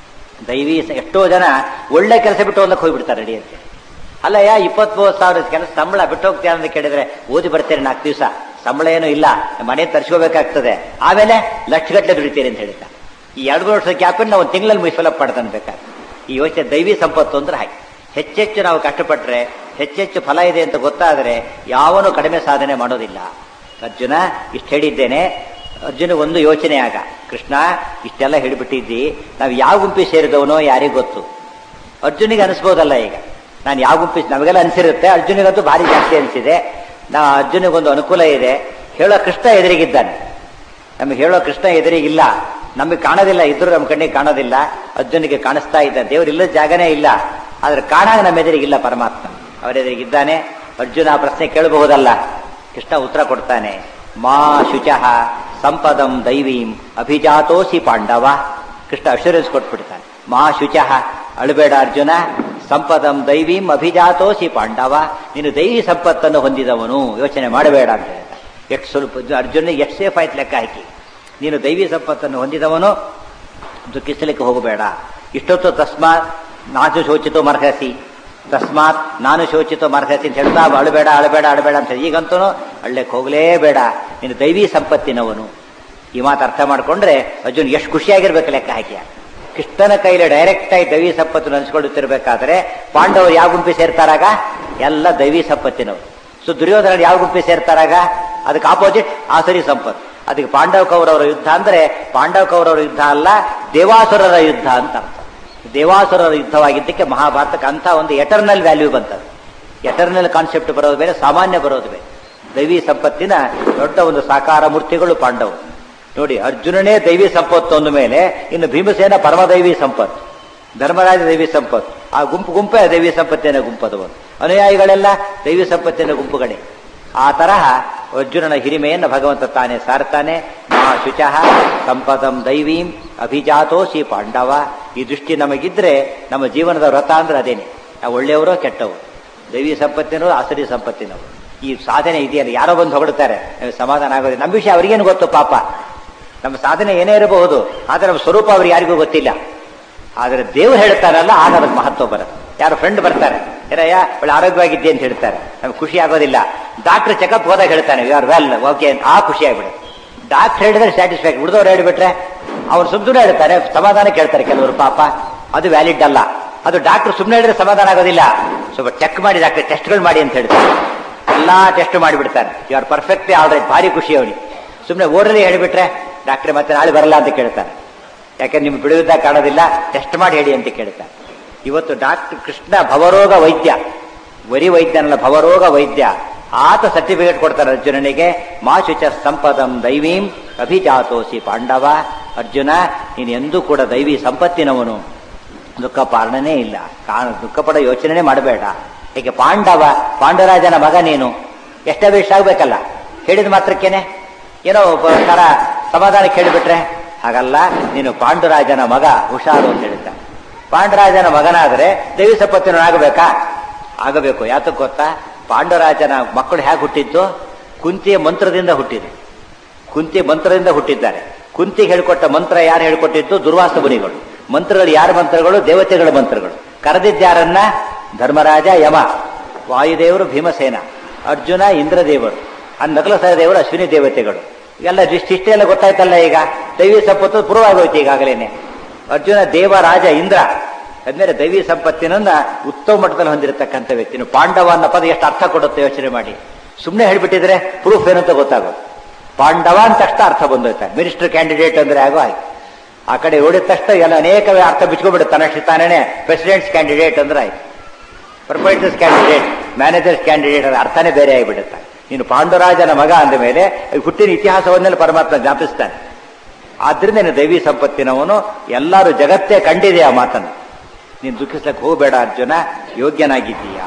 ದೈವಿ ಸ- ಎಷ್ಟೋ ಜನ ಒಳ್ಳೆ ಕೆಲಸ ಬಿಟ್ಟು ಹೋಗ್ಲಕ್ಕೆ ಹೋಗ್ಬಿಡ್ತಾರೆ ನಡಿಯಂತೆ ಅಲ್ಲ ಯಾ ಇಪ್ಪತ್ತ್ ಮೂವತ್ತು ಸಾವಿರ ಕೆಲಸ ಸಂಬಳ ಬಿಟ್ಟು ಹೋಗ್ತೀಯ ಅಂತ ಕೇಳಿದ್ರೆ ಓದಿ ಬರ್ತೇನೆ ನಾಲ್ಕು ದಿವಸ ಸಂಬಳ ಏನೂ ಇಲ್ಲ ಮನೆ ತರಿಸ್ಕೋಬೇಕಾಗ್ತದೆ ಆಮೇಲೆ ಲಕ್ಷಗಟ್ಟಲೆ ದುಡಿತೀರಿ ಅಂತ ಹೇಳ್ತಾ ಈ ಎರಡು ಮೂರು ವರ್ಷ ಗ್ಯಾಪನ್ನು ನಾವು ಒಂದು ತಿಂಗಳಲ್ಲಿ ಮುಗಿ ಫಿಲಪ್ ಮಾಡ್ತಾನೆ ಬೇಕಾದ್ರೆ ಈ ಯೋಚನೆ ದೈವಿ ಸಂಪತ್ತು ಅಂದ್ರೆ ಹಾಗೆ ಹೆಚ್ಚೆಚ್ಚು ನಾವು ಕಷ್ಟಪಟ್ಟರೆ ಹೆಚ್ಚೆಚ್ಚು ಫಲ ಇದೆ ಅಂತ ಗೊತ್ತಾದರೆ ಯಾವನು ಕಡಿಮೆ ಸಾಧನೆ ಮಾಡೋದಿಲ್ಲ ಅರ್ಜುನ ಇಷ್ಟು ಹೇಳಿದ್ದೇನೆ ಅರ್ಜುನ ಒಂದು ಯೋಚನೆ ಆಗ ಕೃಷ್ಣ ಇಷ್ಟೆಲ್ಲ ಹೇಳಿಬಿಟ್ಟಿದ್ದಿ ನಾವು ಯಾವ ಗುಂಪಿ ಸೇರಿದವನೋ ಯಾರಿಗೂ ಗೊತ್ತು ಅರ್ಜುನಿಗೆ ಅನಿಸ್ಬೋದಲ್ಲ ಈಗ ನಾನು ಯಾವ ಗುಂಪಿ ನಮಗೆಲ್ಲ ಅನಿಸಿರುತ್ತೆ ಅರ್ಜುನಿಗಂತೂ ಭಾರಿ ಜಾಸ್ತಿ ಅನಿಸಿದೆ ನಾ ಅರ್ಜುನಿಗೊಂದು ಅನುಕೂಲ ಇದೆ ಹೇಳೋ ಕೃಷ್ಣ ಎದುರಿಗಿದ್ದಾನೆ ನಮಗೆ ಹೇಳೋ ಕೃಷ್ಣ ಎದುರಿಗಿಲ್ಲ ನಮಗೆ ಕಾಣೋದಿಲ್ಲ ಇದ್ರು ನಮ್ಮ ಕಣ್ಣಿಗೆ ಕಾಣೋದಿಲ್ಲ ಅರ್ಜುನಿಗೆ ಕಾಣಿಸ್ತಾ ಇದ್ದ ದೇವರು ಇಲ್ಲದ ಜಾಗನೇ ಇಲ್ಲ ಆದ್ರೆ ಕಾಣಾಗ ನಮ್ಮ ಎದುರಿಗಿಲ್ಲ ಪರಮಾತ್ಮ ಅವರ ಎದುರಿಗಿದ್ದಾನೆ ಅರ್ಜುನ ಆ ಪ್ರಶ್ನೆ ಕೇಳಬಹುದಲ್ಲ ಕೃಷ್ಣ ಉತ್ತರ ಕೊಡ್ತಾನೆ ಮಾ ಶುಚಃ ಸಂಪದಂ ದೈವೀಂ ಅಭಿಜಾತೋಸಿ ಪಾಂಡವ ಕೃಷ್ಣ ಅಶ್ಯೂರೆನ್ಸ್ ಕೊಟ್ಬಿಡ್ತಾನೆ ಮಾ ಶುಚಃ ಅಳಬೇಡ ಅರ್ಜುನ ಸಂಪದಂ ದೈವೀಂ ಅಭಿಜಾತೋಸಿ ಪಾಂಡವ ನೀನು ದೈವಿ ಸಂಪತ್ತನ್ನು ಹೊಂದಿದವನು ಯೋಚನೆ ಮಾಡಬೇಡ ಅಂತ ಹೇಳ್ತಾನೆ ಎಷ್ಟು ಸ್ವಲ್ಪ ಅರ್ಜುನಿಗೆ ಎಷ್ಟು ಸೇಫ್ ಆಯ್ತು ಲೆಕ್ಕ ಹಾಕಿ ನೀನು ದೈವಿ ಸಂಪತ್ತನ್ನು ಹೊಂದಿದವನು ದುಃಖಿಸಲಿಕ್ಕೆ ಹೋಗಬೇಡ ಇಷ್ಟೊತ್ತು ತಸ್ಮಾತ್ ನಾನು ಶೋಚಿತೋ ಮರ್ಹಸಿ ತಸ್ಮಾತ್ ನಾನು ಶೋಚಿತೋ ಮರ್ಹಸಿ ಅಂತ ಹೇಳ್ತಾ ಅಳಬೇಡ ಅಳಬೇಡ ಅಳಬೇಡ ಅಂತ ಹೇಳಿ ಈಗಂತೂ ಅಳ್ಳಕ್ಕೆ ಹೋಗಲೇಬೇಡ ನೀನು ದೈವಿ ಸಂಪತ್ತಿನವನು ಈ ಮಾತು ಅರ್ಥ ಮಾಡ್ಕೊಂಡ್ರೆ ಅರ್ಜುನ್ ಎಷ್ಟು ಖುಷಿಯಾಗಿರ್ಬೇಕು ಲೆಕ್ಕ ಹಾಕಿ ಕೃಷ್ಣನ ಕೈಲಿ ಡೈರೆಕ್ಟ್ ಆಗಿ ದೈವಿ ಸಂಪತ್ತು ನೆನೆಸ್ಕೊಳ್ಳುತ್ತಿರ್ಬೇಕಾದ್ರೆ ಪಾಂಡವರು ಯಾವ ಗುಂಪಿ ಸೇರ್ತಾರಾಗ ಎಲ್ಲ ದೈವಿ ಸಂಪತ್ತಿನವರು ಸೊ ದುರ್ಯೋಧನ ಯಾವ ಗುಂಪಿ ಸೇರ್ತಾರಾಗ ಅದಕ್ಕೆ ಆಪೋಸಿಟ್ ಆಸರಿ ಸಂಪತ್ತು ಅದಕ್ಕೆ ಪಾಂಡವ ಕೌರವರ ಯುದ್ಧ ಅಂದ್ರೆ ಪಾಂಡವ ಕೌರವರ ಯುದ್ಧ ಅಲ್ಲ ದೇವಾಸುರರ ಯುದ್ಧ ಅಂತ ಅರ್ಥ ದೇವಾಸುರರ ಯುದ್ಧವಾಗಿದ್ದಕ್ಕೆ ಮಹಾಭಾರತಕ್ಕೆ ಅಂತ ಒಂದು ಎಟರ್ನಲ್ ವ್ಯಾಲ್ಯೂ ಬಂತದ್ದು ಎಟರ್ನಲ್ ಕಾನ್ಸೆಪ್ಟ್ ಬರೋದು ಬೇರೆ ಸಾಮಾನ್ಯ ಬರೋದು ಬೇರೆ ದೈವಿ ಸಂಪತ್ತಿನ ದೊಡ್ಡ ಒಂದು ಸಾಕಾರ ಮೂರ್ತಿಗಳು ಪಾಂಡವರು ನೋಡಿ ಅರ್ಜುನನೇ ದೈವಿ ಸಂಪತ್ತು ಅಂದ ಮೇಲೆ ಇನ್ನು ಭೀಮಸೇನ ಪರಮದೈವಿ ಸಂಪತ್ತು ಧರ್ಮರಾಜ ದೈವಿ ಸಂಪತ್ತು ಆ ಗುಂಪು ಗುಂಪೇ ದೈವಿ ಸಂಪತ್ತಿನ ಗುಂಪದವರು ಅನುಯಾಯಿಗಳೆಲ್ಲ ದೈವಿ ಸಂಪತ್ತಿನ ಗುಂಪುಗಳೇ ಆ ತರಹ ಅರ್ಜುನನ ಹಿರಿಮೆಯನ್ನು ಭಗವಂತ ತಾನೇ ಸಾರ್ತಾನೆ ಮಾ ಶುಚಃ ಸಂಪದಂ ದೈವೀಂ ಅಭಿಜಾತೋಸಿ ಪಾಂಡವ ಈ ದೃಷ್ಟಿ ನಮಗಿದ್ರೆ ನಮ್ಮ ಜೀವನದ ವ್ರತ ಅಂದ್ರೆ ಅದೇನೆ ನಾವು ಒಳ್ಳೆಯವರೋ ಕೆಟ್ಟವರು ದೈವಿ ಸಂಪತ್ತಿನವರು ಆಸರಿ ಸಂಪತ್ತಿನವರು ಈ ಸಾಧನೆ ಇದೆಯಲ್ಲ ಯಾರೋ ಬಂದು ಹೊಗಡ್ತಾರೆ ನಮಗೆ ಸಮಾಧಾನ ಆಗೋದಿಲ್ಲ ನಮ್ಮ ವಿಷಯ ಅವರಿಗೇನು ಗೊತ್ತು ಪಾಪ ನಮ್ಮ ಸಾಧನೆ ಏನೇ ಇರಬಹುದು ಆದರೆ ನಮ್ಮ ಸ್ವರೂಪ ಅವ್ರಿಗೆ ಯಾರಿಗೂ ಗೊತ್ತಿಲ್ಲ ಆದರೆ ದೇವ್ರು ಹೇಳ್ತಾರಲ್ಲ ಆಗ ಅದಕ್ಕೆ ಮಹತ್ವ ಬರುತ್ತೆ ಯಾರು ಫ್ರೆಂಡ್ ಬರ್ತಾರೆ ಏನಯ್ಯ ಒಳ್ಳೆ ಆರೋಗ್ಯವಾಗಿದ್ದೆ ಅಂತ ಹೇಳ್ತಾರೆ ನಮ್ಗೆ ಖುಷಿ ಆಗೋದಿಲ್ಲ ಡಾಕ್ಟರ್ ಚೆಕಪ್ ಹೋದಾಗ ಹೇಳ್ತಾನೆ ಯು ಆರ್ ವೆಲ್ ಓಕೆ ಆ ಖುಷಿ ಆಗ್ಬಿಡುತ್ತೆ ಡಾಕ್ಟರ್ ಹೇಳಿದ್ರೆ ಸ್ಯಾಟಿಸ್ಫ್ಯಾಕ್ಟ್ ಉಳಿದವ್ರು ಹೇಳಿಬಿಟ್ರೆ ಅವ್ರು ಸುಮ್ಮನೆ ಹೇಳ್ತಾರೆ ಸಮಾಧಾನ ಕೇಳ್ತಾರೆ ಕೆಲವರು ಪಾಪ ಅದು ವ್ಯಾಲಿಡ್ ಅಲ್ಲ ಅದು ಡಾಕ್ಟರ್ ಸುಮ್ಮನೆ ಹೇಳಿದ್ರೆ ಸಮಾಧಾನ ಆಗೋದಿಲ್ಲ ಸ್ವಲ್ಪ ಚೆಕ್ ಮಾಡಿ ಡಾಕ್ಟರ್ ಟೆಸ್ಟ್ಗಳು ಮಾಡಿ ಅಂತ ಹೇಳ್ತಾರೆ ಎಲ್ಲಾ ಟೆಸ್ಟ್ ಮಾಡಿಬಿಡ್ತಾರೆ you are perfectly all right ಭಾರಿ ಖುಷಿ ಅವನಿಗೆ ಸುಮ್ಮನೆ ಓರಲಿ ಹೇಳಿಬಿಟ್ರೆ ಡಾಕ್ಟ್ರೆ ಮತ್ತೆ ನಾಳೆ ಬರಲ್ಲ ಅಂತ ಕೇಳ್ತಾರೆ ಯಾಕಂದ್ರೆ ನಿಮ್ಗೆ ಬಿಡುವುದಾಗ ಕಾಣೋದಿಲ್ಲ ಟೆಸ್ಟ್ ಮಾಡಿ ಹೇಳಿ ಅಂತ ಕೇಳ್ತಾರೆ ಇವತ್ತು ಡಾಕ್ಟರ್ ಕೃಷ್ಣ ಭವರೋಗ ವೈದ್ಯ ವರಿ ವೈದ್ಯನಲ್ಲ ಭವರೋಗ ವೈದ್ಯ ಆತ ಸರ್ಟಿಫಿಕೇಟ್ ಕೊಡ್ತಾರೆ ಅರ್ಜುನನಿಗೆ ಮಾಶುಚ ಸಂಪದಂ ದೈವೀಂ ಅಭಿಜಾತೋಸಿ ಪಾಂಡವ ಅರ್ಜುನ ನೀನು ಎಂದೂ ಕೂಡ ದೈವಿ ಸಂಪತ್ತಿನವನು ದುಃಖ ಪಾಲನೆ ಇಲ್ಲ ಕಾಣ ದುಃಖ ಪಡೋ ಯೋಚನೆ ಮಾಡಬೇಡ ಏಕೆ ಪಾಂಡವ ಪಾಂಡವರಾಜನ ಮಗ ನೀನು ಎಷ್ಟೇ ವೇಷ ಆಗ್ಬೇಕಲ್ಲ ಹೇಳಿದ ಮಾತ್ರಕ್ಕೇನೆ ಏನೋ ಒಬ್ಬ ತರ ಸಮಾಧಾನ ಕೇಳಿಬಿಟ್ರೆ ಹಾಗಲ್ಲ ನೀನು ಪಾಂಡುರಾಜನ ಮಗ ಹುಷಾರು ಅಂತ ಹೇಳ್ತಾ ಪಾಂಡುರಾಜನ ಮಗನಾದ್ರೆ ದೇವಿ ಸಂಪತ್ತಿನಾಗಬೇಕಾ ಆಗಬೇಕು ಯಾತಕ್ಕೆ ಗೊತ್ತಾ ಪಾಂಡುರಾಜನ ಮಕ್ಕಳು ಹೇಗೆ ಹುಟ್ಟಿದ್ದು ಕುಂತಿಯ ಮಂತ್ರದಿಂದ ಹುಟ್ಟಿದೆ ಕುಂತಿ ಮಂತ್ರದಿಂದ ಹುಟ್ಟಿದ್ದಾರೆ ಕುಂತಿ ಹೇಳಿಕೊಟ್ಟ ಮಂತ್ರ ಯಾರು ಹೇಳಿಕೊಟ್ಟಿದ್ದು ದುರ್ವಾಸ ಮುನಿಗಳು ಮಂತ್ರಗಳು ಯಾರ ಮಂತ್ರಗಳು ದೇವತೆಗಳ ಮಂತ್ರಗಳು ಕರೆದಿದ್ದಾರನ್ನ ಧರ್ಮರಾಜ ಯಮ ವಾಯುದೇವರು ಭೀಮಸೇನ ಅರ್ಜುನ ಇಂದ್ರದೇವರು ಆ ನಕಲಸರ ದೇವರು ಅಶ್ವಿನಿ ದೇವತೆಗಳು ಇವೆಲ್ಲ ಇಷ್ಟೇ ಎಲ್ಲ ಗೊತ್ತಾಯ್ತಲ್ಲ ಈಗ ದೈವಿ ಸಂಪತ್ತು ಪ್ರೂವ್ ಆಗೋಯ್ತು ಈಗಾಗಲೇನೆ ಅರ್ಜುನ ದೇವರಾಜ ಇಂದ್ರ ಅದ್ಮೇಲೆ ದೈವಿ ಸಂಪತ್ತಿನನ್ನ ಉತ್ತಮ ಮಟ್ಟದಲ್ಲಿ ಹೊಂದಿರತಕ್ಕಂಥ ವ್ಯಕ್ತಿನು ಪಾಂಡವ ಅನ್ನೋ ಪದ ಎಷ್ಟು ಅರ್ಥ ಕೊಡುತ್ತೆ ಯೋಚನೆ ಮಾಡಿ ಸುಮ್ಮನೆ ಹೇಳ್ಬಿಟ್ಟಿದ್ರೆ ಪ್ರೂಫ್ ಏನಂತ ಗೊತ್ತಾಗೋದು ಪಾಂಡವ ಅಂತ ತಕ್ಷಣ ಅರ್ಥ ಬಂದೋಯ್ತಾ ಮಿನಿಸ್ಟರ್ ಕ್ಯಾಂಡಿಡೇಟ್ ಅಂದ್ರೆ ಆಗೋ ಹಾಗೆ ಆ ಕಡೆ ಓಡಿದ ತಕ್ಷಣ ಎಲ್ಲ ಅನೇಕ ಅರ್ಥ ಬಿಚ್ಕೊಬಿಡುತ್ತೆ ತನ್ನಷ್ಟು ತಾನೇ ಪ್ರೆಸಿಡೆಂಟ್ಸ್ ಕ್ಯಾಂಡಿಡೇಟ್ ಅಂದ್ರೆ ಆಯ್ತು ಪ್ರೊಪರೇಟರ್ಸ್ ಕ್ಯಾಂಡಿಡೇಟ್ ಮ್ಯಾನೇಜರ್ಸ್ ಕ್ಯಾಂಡಿಡೇಟ್ ಅದ್ರ ಅರ್ಥನೇ ಬೇರೆ ಆಗಿಬಿಡುತ್ತೆ ನೀನು ಪಾಂಡುರಾಜನ ಮಗ ಅಂದ ಮೇಲೆ ಹುಟ್ಟಿನ ಇತಿಹಾಸವನ್ನೆಲ್ಲ ಪರಮಾತ್ಮ ಜ್ಞಾಪಿಸ್ತಾನೆ ಆದ್ರಿಂದ ನೀನು ದೈವಿ ಸಂಪತ್ತಿನವನು ಎಲ್ಲರೂ ಜಗತ್ತೇ ಕಂಡಿದೆ ಆ ಮಾತನ್ನು ನೀನು ದುಃಖಿಸ್ಲಕ್ಕೆ ಹೋಗಬೇಡ ಅರ್ಜುನ ಯೋಗ್ಯನಾಗಿದ್ದೀಯಾ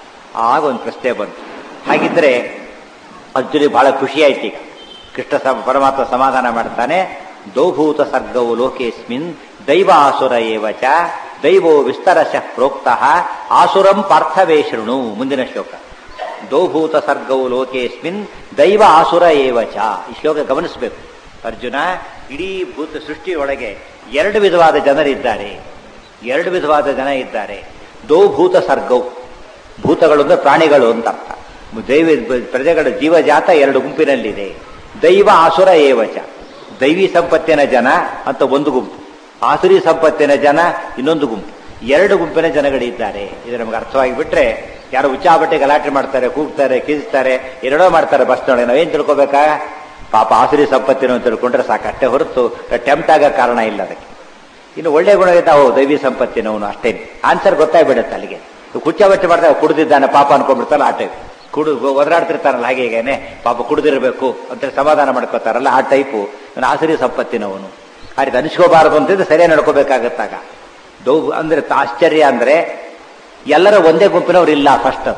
ಆಗ ಒಂದು ಪ್ರಶ್ನೆ ಬಂತು ಹಾಗಿದ್ರೆ ಅರ್ಜುನಿಗೆ ಬಹಳ ಖುಷಿ ಆಯ್ತು ಈಗ ಕೃಷ್ಣ ಸ- ಪರಮಾತ್ಮ ಸಮಾಧಾನ ಮಾಡ್ತಾನೆ ದೌಭೂತ ಸರ್ಗವು ಲೋಕೇಸ್ಮಿನ್ ದೈವಾಸುರ ಏವಚ ದೈವೋ ವಿಸ್ತರಶ ಪ್ರೋಕ್ತ ಆಸುರಂ ಪಾರ್ಥವೇ ಶೃಣು ಮುಂದಿನ ಶ್ಲೋಕ ದೌಭೂತ ಸರ್ಗವು ಲೋಕೇಸ್ಮಿನ್ ದೈವ ಆಸುರ ಏವಚ ಈ ಶ್ಲೋಕ ಗಮನಿಸಬೇಕು ಅರ್ಜುನ ಇಡೀ ಭೂತ ಸೃಷ್ಟಿಯೊಳಗೆ ಎರಡು ವಿಧವಾದ ಜನರಿದ್ದಾರೆ ಎರಡು ವಿಧವಾದ ಜನ ಇದ್ದಾರೆ ದೌಭೂತ ಸರ್ಗವು ಭೂತಗಳು ಅಂದ್ರೆ ಪ್ರಾಣಿಗಳು ಅಂತ ಅರ್ಥ ದೈವ ಪ್ರಜೆಗಳ ಜೀವಜಾತ ಎರಡು ಗುಂಪಿನಲ್ಲಿದೆ ದೈವ ಆಸುರ ಏವಚ ದೈವಿ ಸಂಪತ್ತಿನ ಜನ ಅಂತ ಒಂದು ಗುಂಪು ಆಸುರಿ ಸಂಪತ್ತಿನ ಜನ ಇನ್ನೊಂದು ಗುಂಪು ಎರಡು ಗುಂಪಿನ ಜನಗಳಿದ್ದಾರೆ ಇದು ನಮ್ಗೆ ಅರ್ಥವಾಗಿ ಬಿಟ್ರೆ ಯಾರು ಉಚ್ಚಾಬಟ್ಟೆ ಗಲಾಟೆ ಮಾಡ್ತಾರೆ ಕೂಗ್ತಾರೆ ಕಿರಿಸ್ತಾರೆ ಎರಡೋ ಮಾಡ್ತಾರೆ ಬಸ್ನೊಳಗೆ ನಾವೇನ್ ತಿಳ್ಕೊಬೇಕಾ ಪಾಪ ಆಸುರಿ ಸಂಪತ್ತಿನ ಅಂತ ತಿಳ್ಕೊಂಡ್ರೆ ಸಾಕಷ್ಟೇ ಹೊರತು ಟೆಂಪ್ಟ್ ಆಗೋ ಕಾರಣ ಇಲ್ಲ ಅದಕ್ಕೆ ಇನ್ನು ಒಳ್ಳೆ ಗುಣ ಇದ್ದಾವೆ ದೈವಿ ಸಂಪತ್ತಿನವನು ಅಷ್ಟೇ ಆನ್ಸರ್ ಗೊತ್ತಾಗ್ಬಿಡುತ್ತೆ ಅಲ್ಲಿಗೆ ಕುಚ್ಚಾಬಟ್ಟೆ ಮಾಡ್ತಾರೆ ಕುಡ್ದಿದ್ದಾನೆ ಪಾಪ ಅನ್ಕೊಂಡ್ಬಿಡ್ತಾರಲ್ಲ ಆ ಟೈಪ್ ಕುಡು ಒದರಾಡ್ತಿರ್ತಾರಲ್ಲ ಹಾಗೆ ಹೀಗೇನೆ ಪಾಪ ಕುಡ್ದಿರ್ಬೇಕು ಅಂತ ಸಮಾಧಾನ ಮಾಡ್ಕೋತಾರಲ್ಲ ಆ ಟೈಪು ಇವನು ಆಸುರಿ ಸಂಪತ್ತಿನವನು ಆ ರೀತಿ ಅನಿಸ್ಕೋಬಾರದು ಅಂತಿದ್ರೆ ಸರಿಯಾಗಿ ನಡ್ಕೋಬೇಕಾಗತ್ತಾಗ ದೌ ಅಂದ್ರೆ ಆಶ್ಚರ್ಯ ಅಂದ್ರೆ ಎಲ್ಲರ ಒಂದೇ ಗುಂಪಿನವರು ಇಲ್ಲ ಫಸ್ಟ್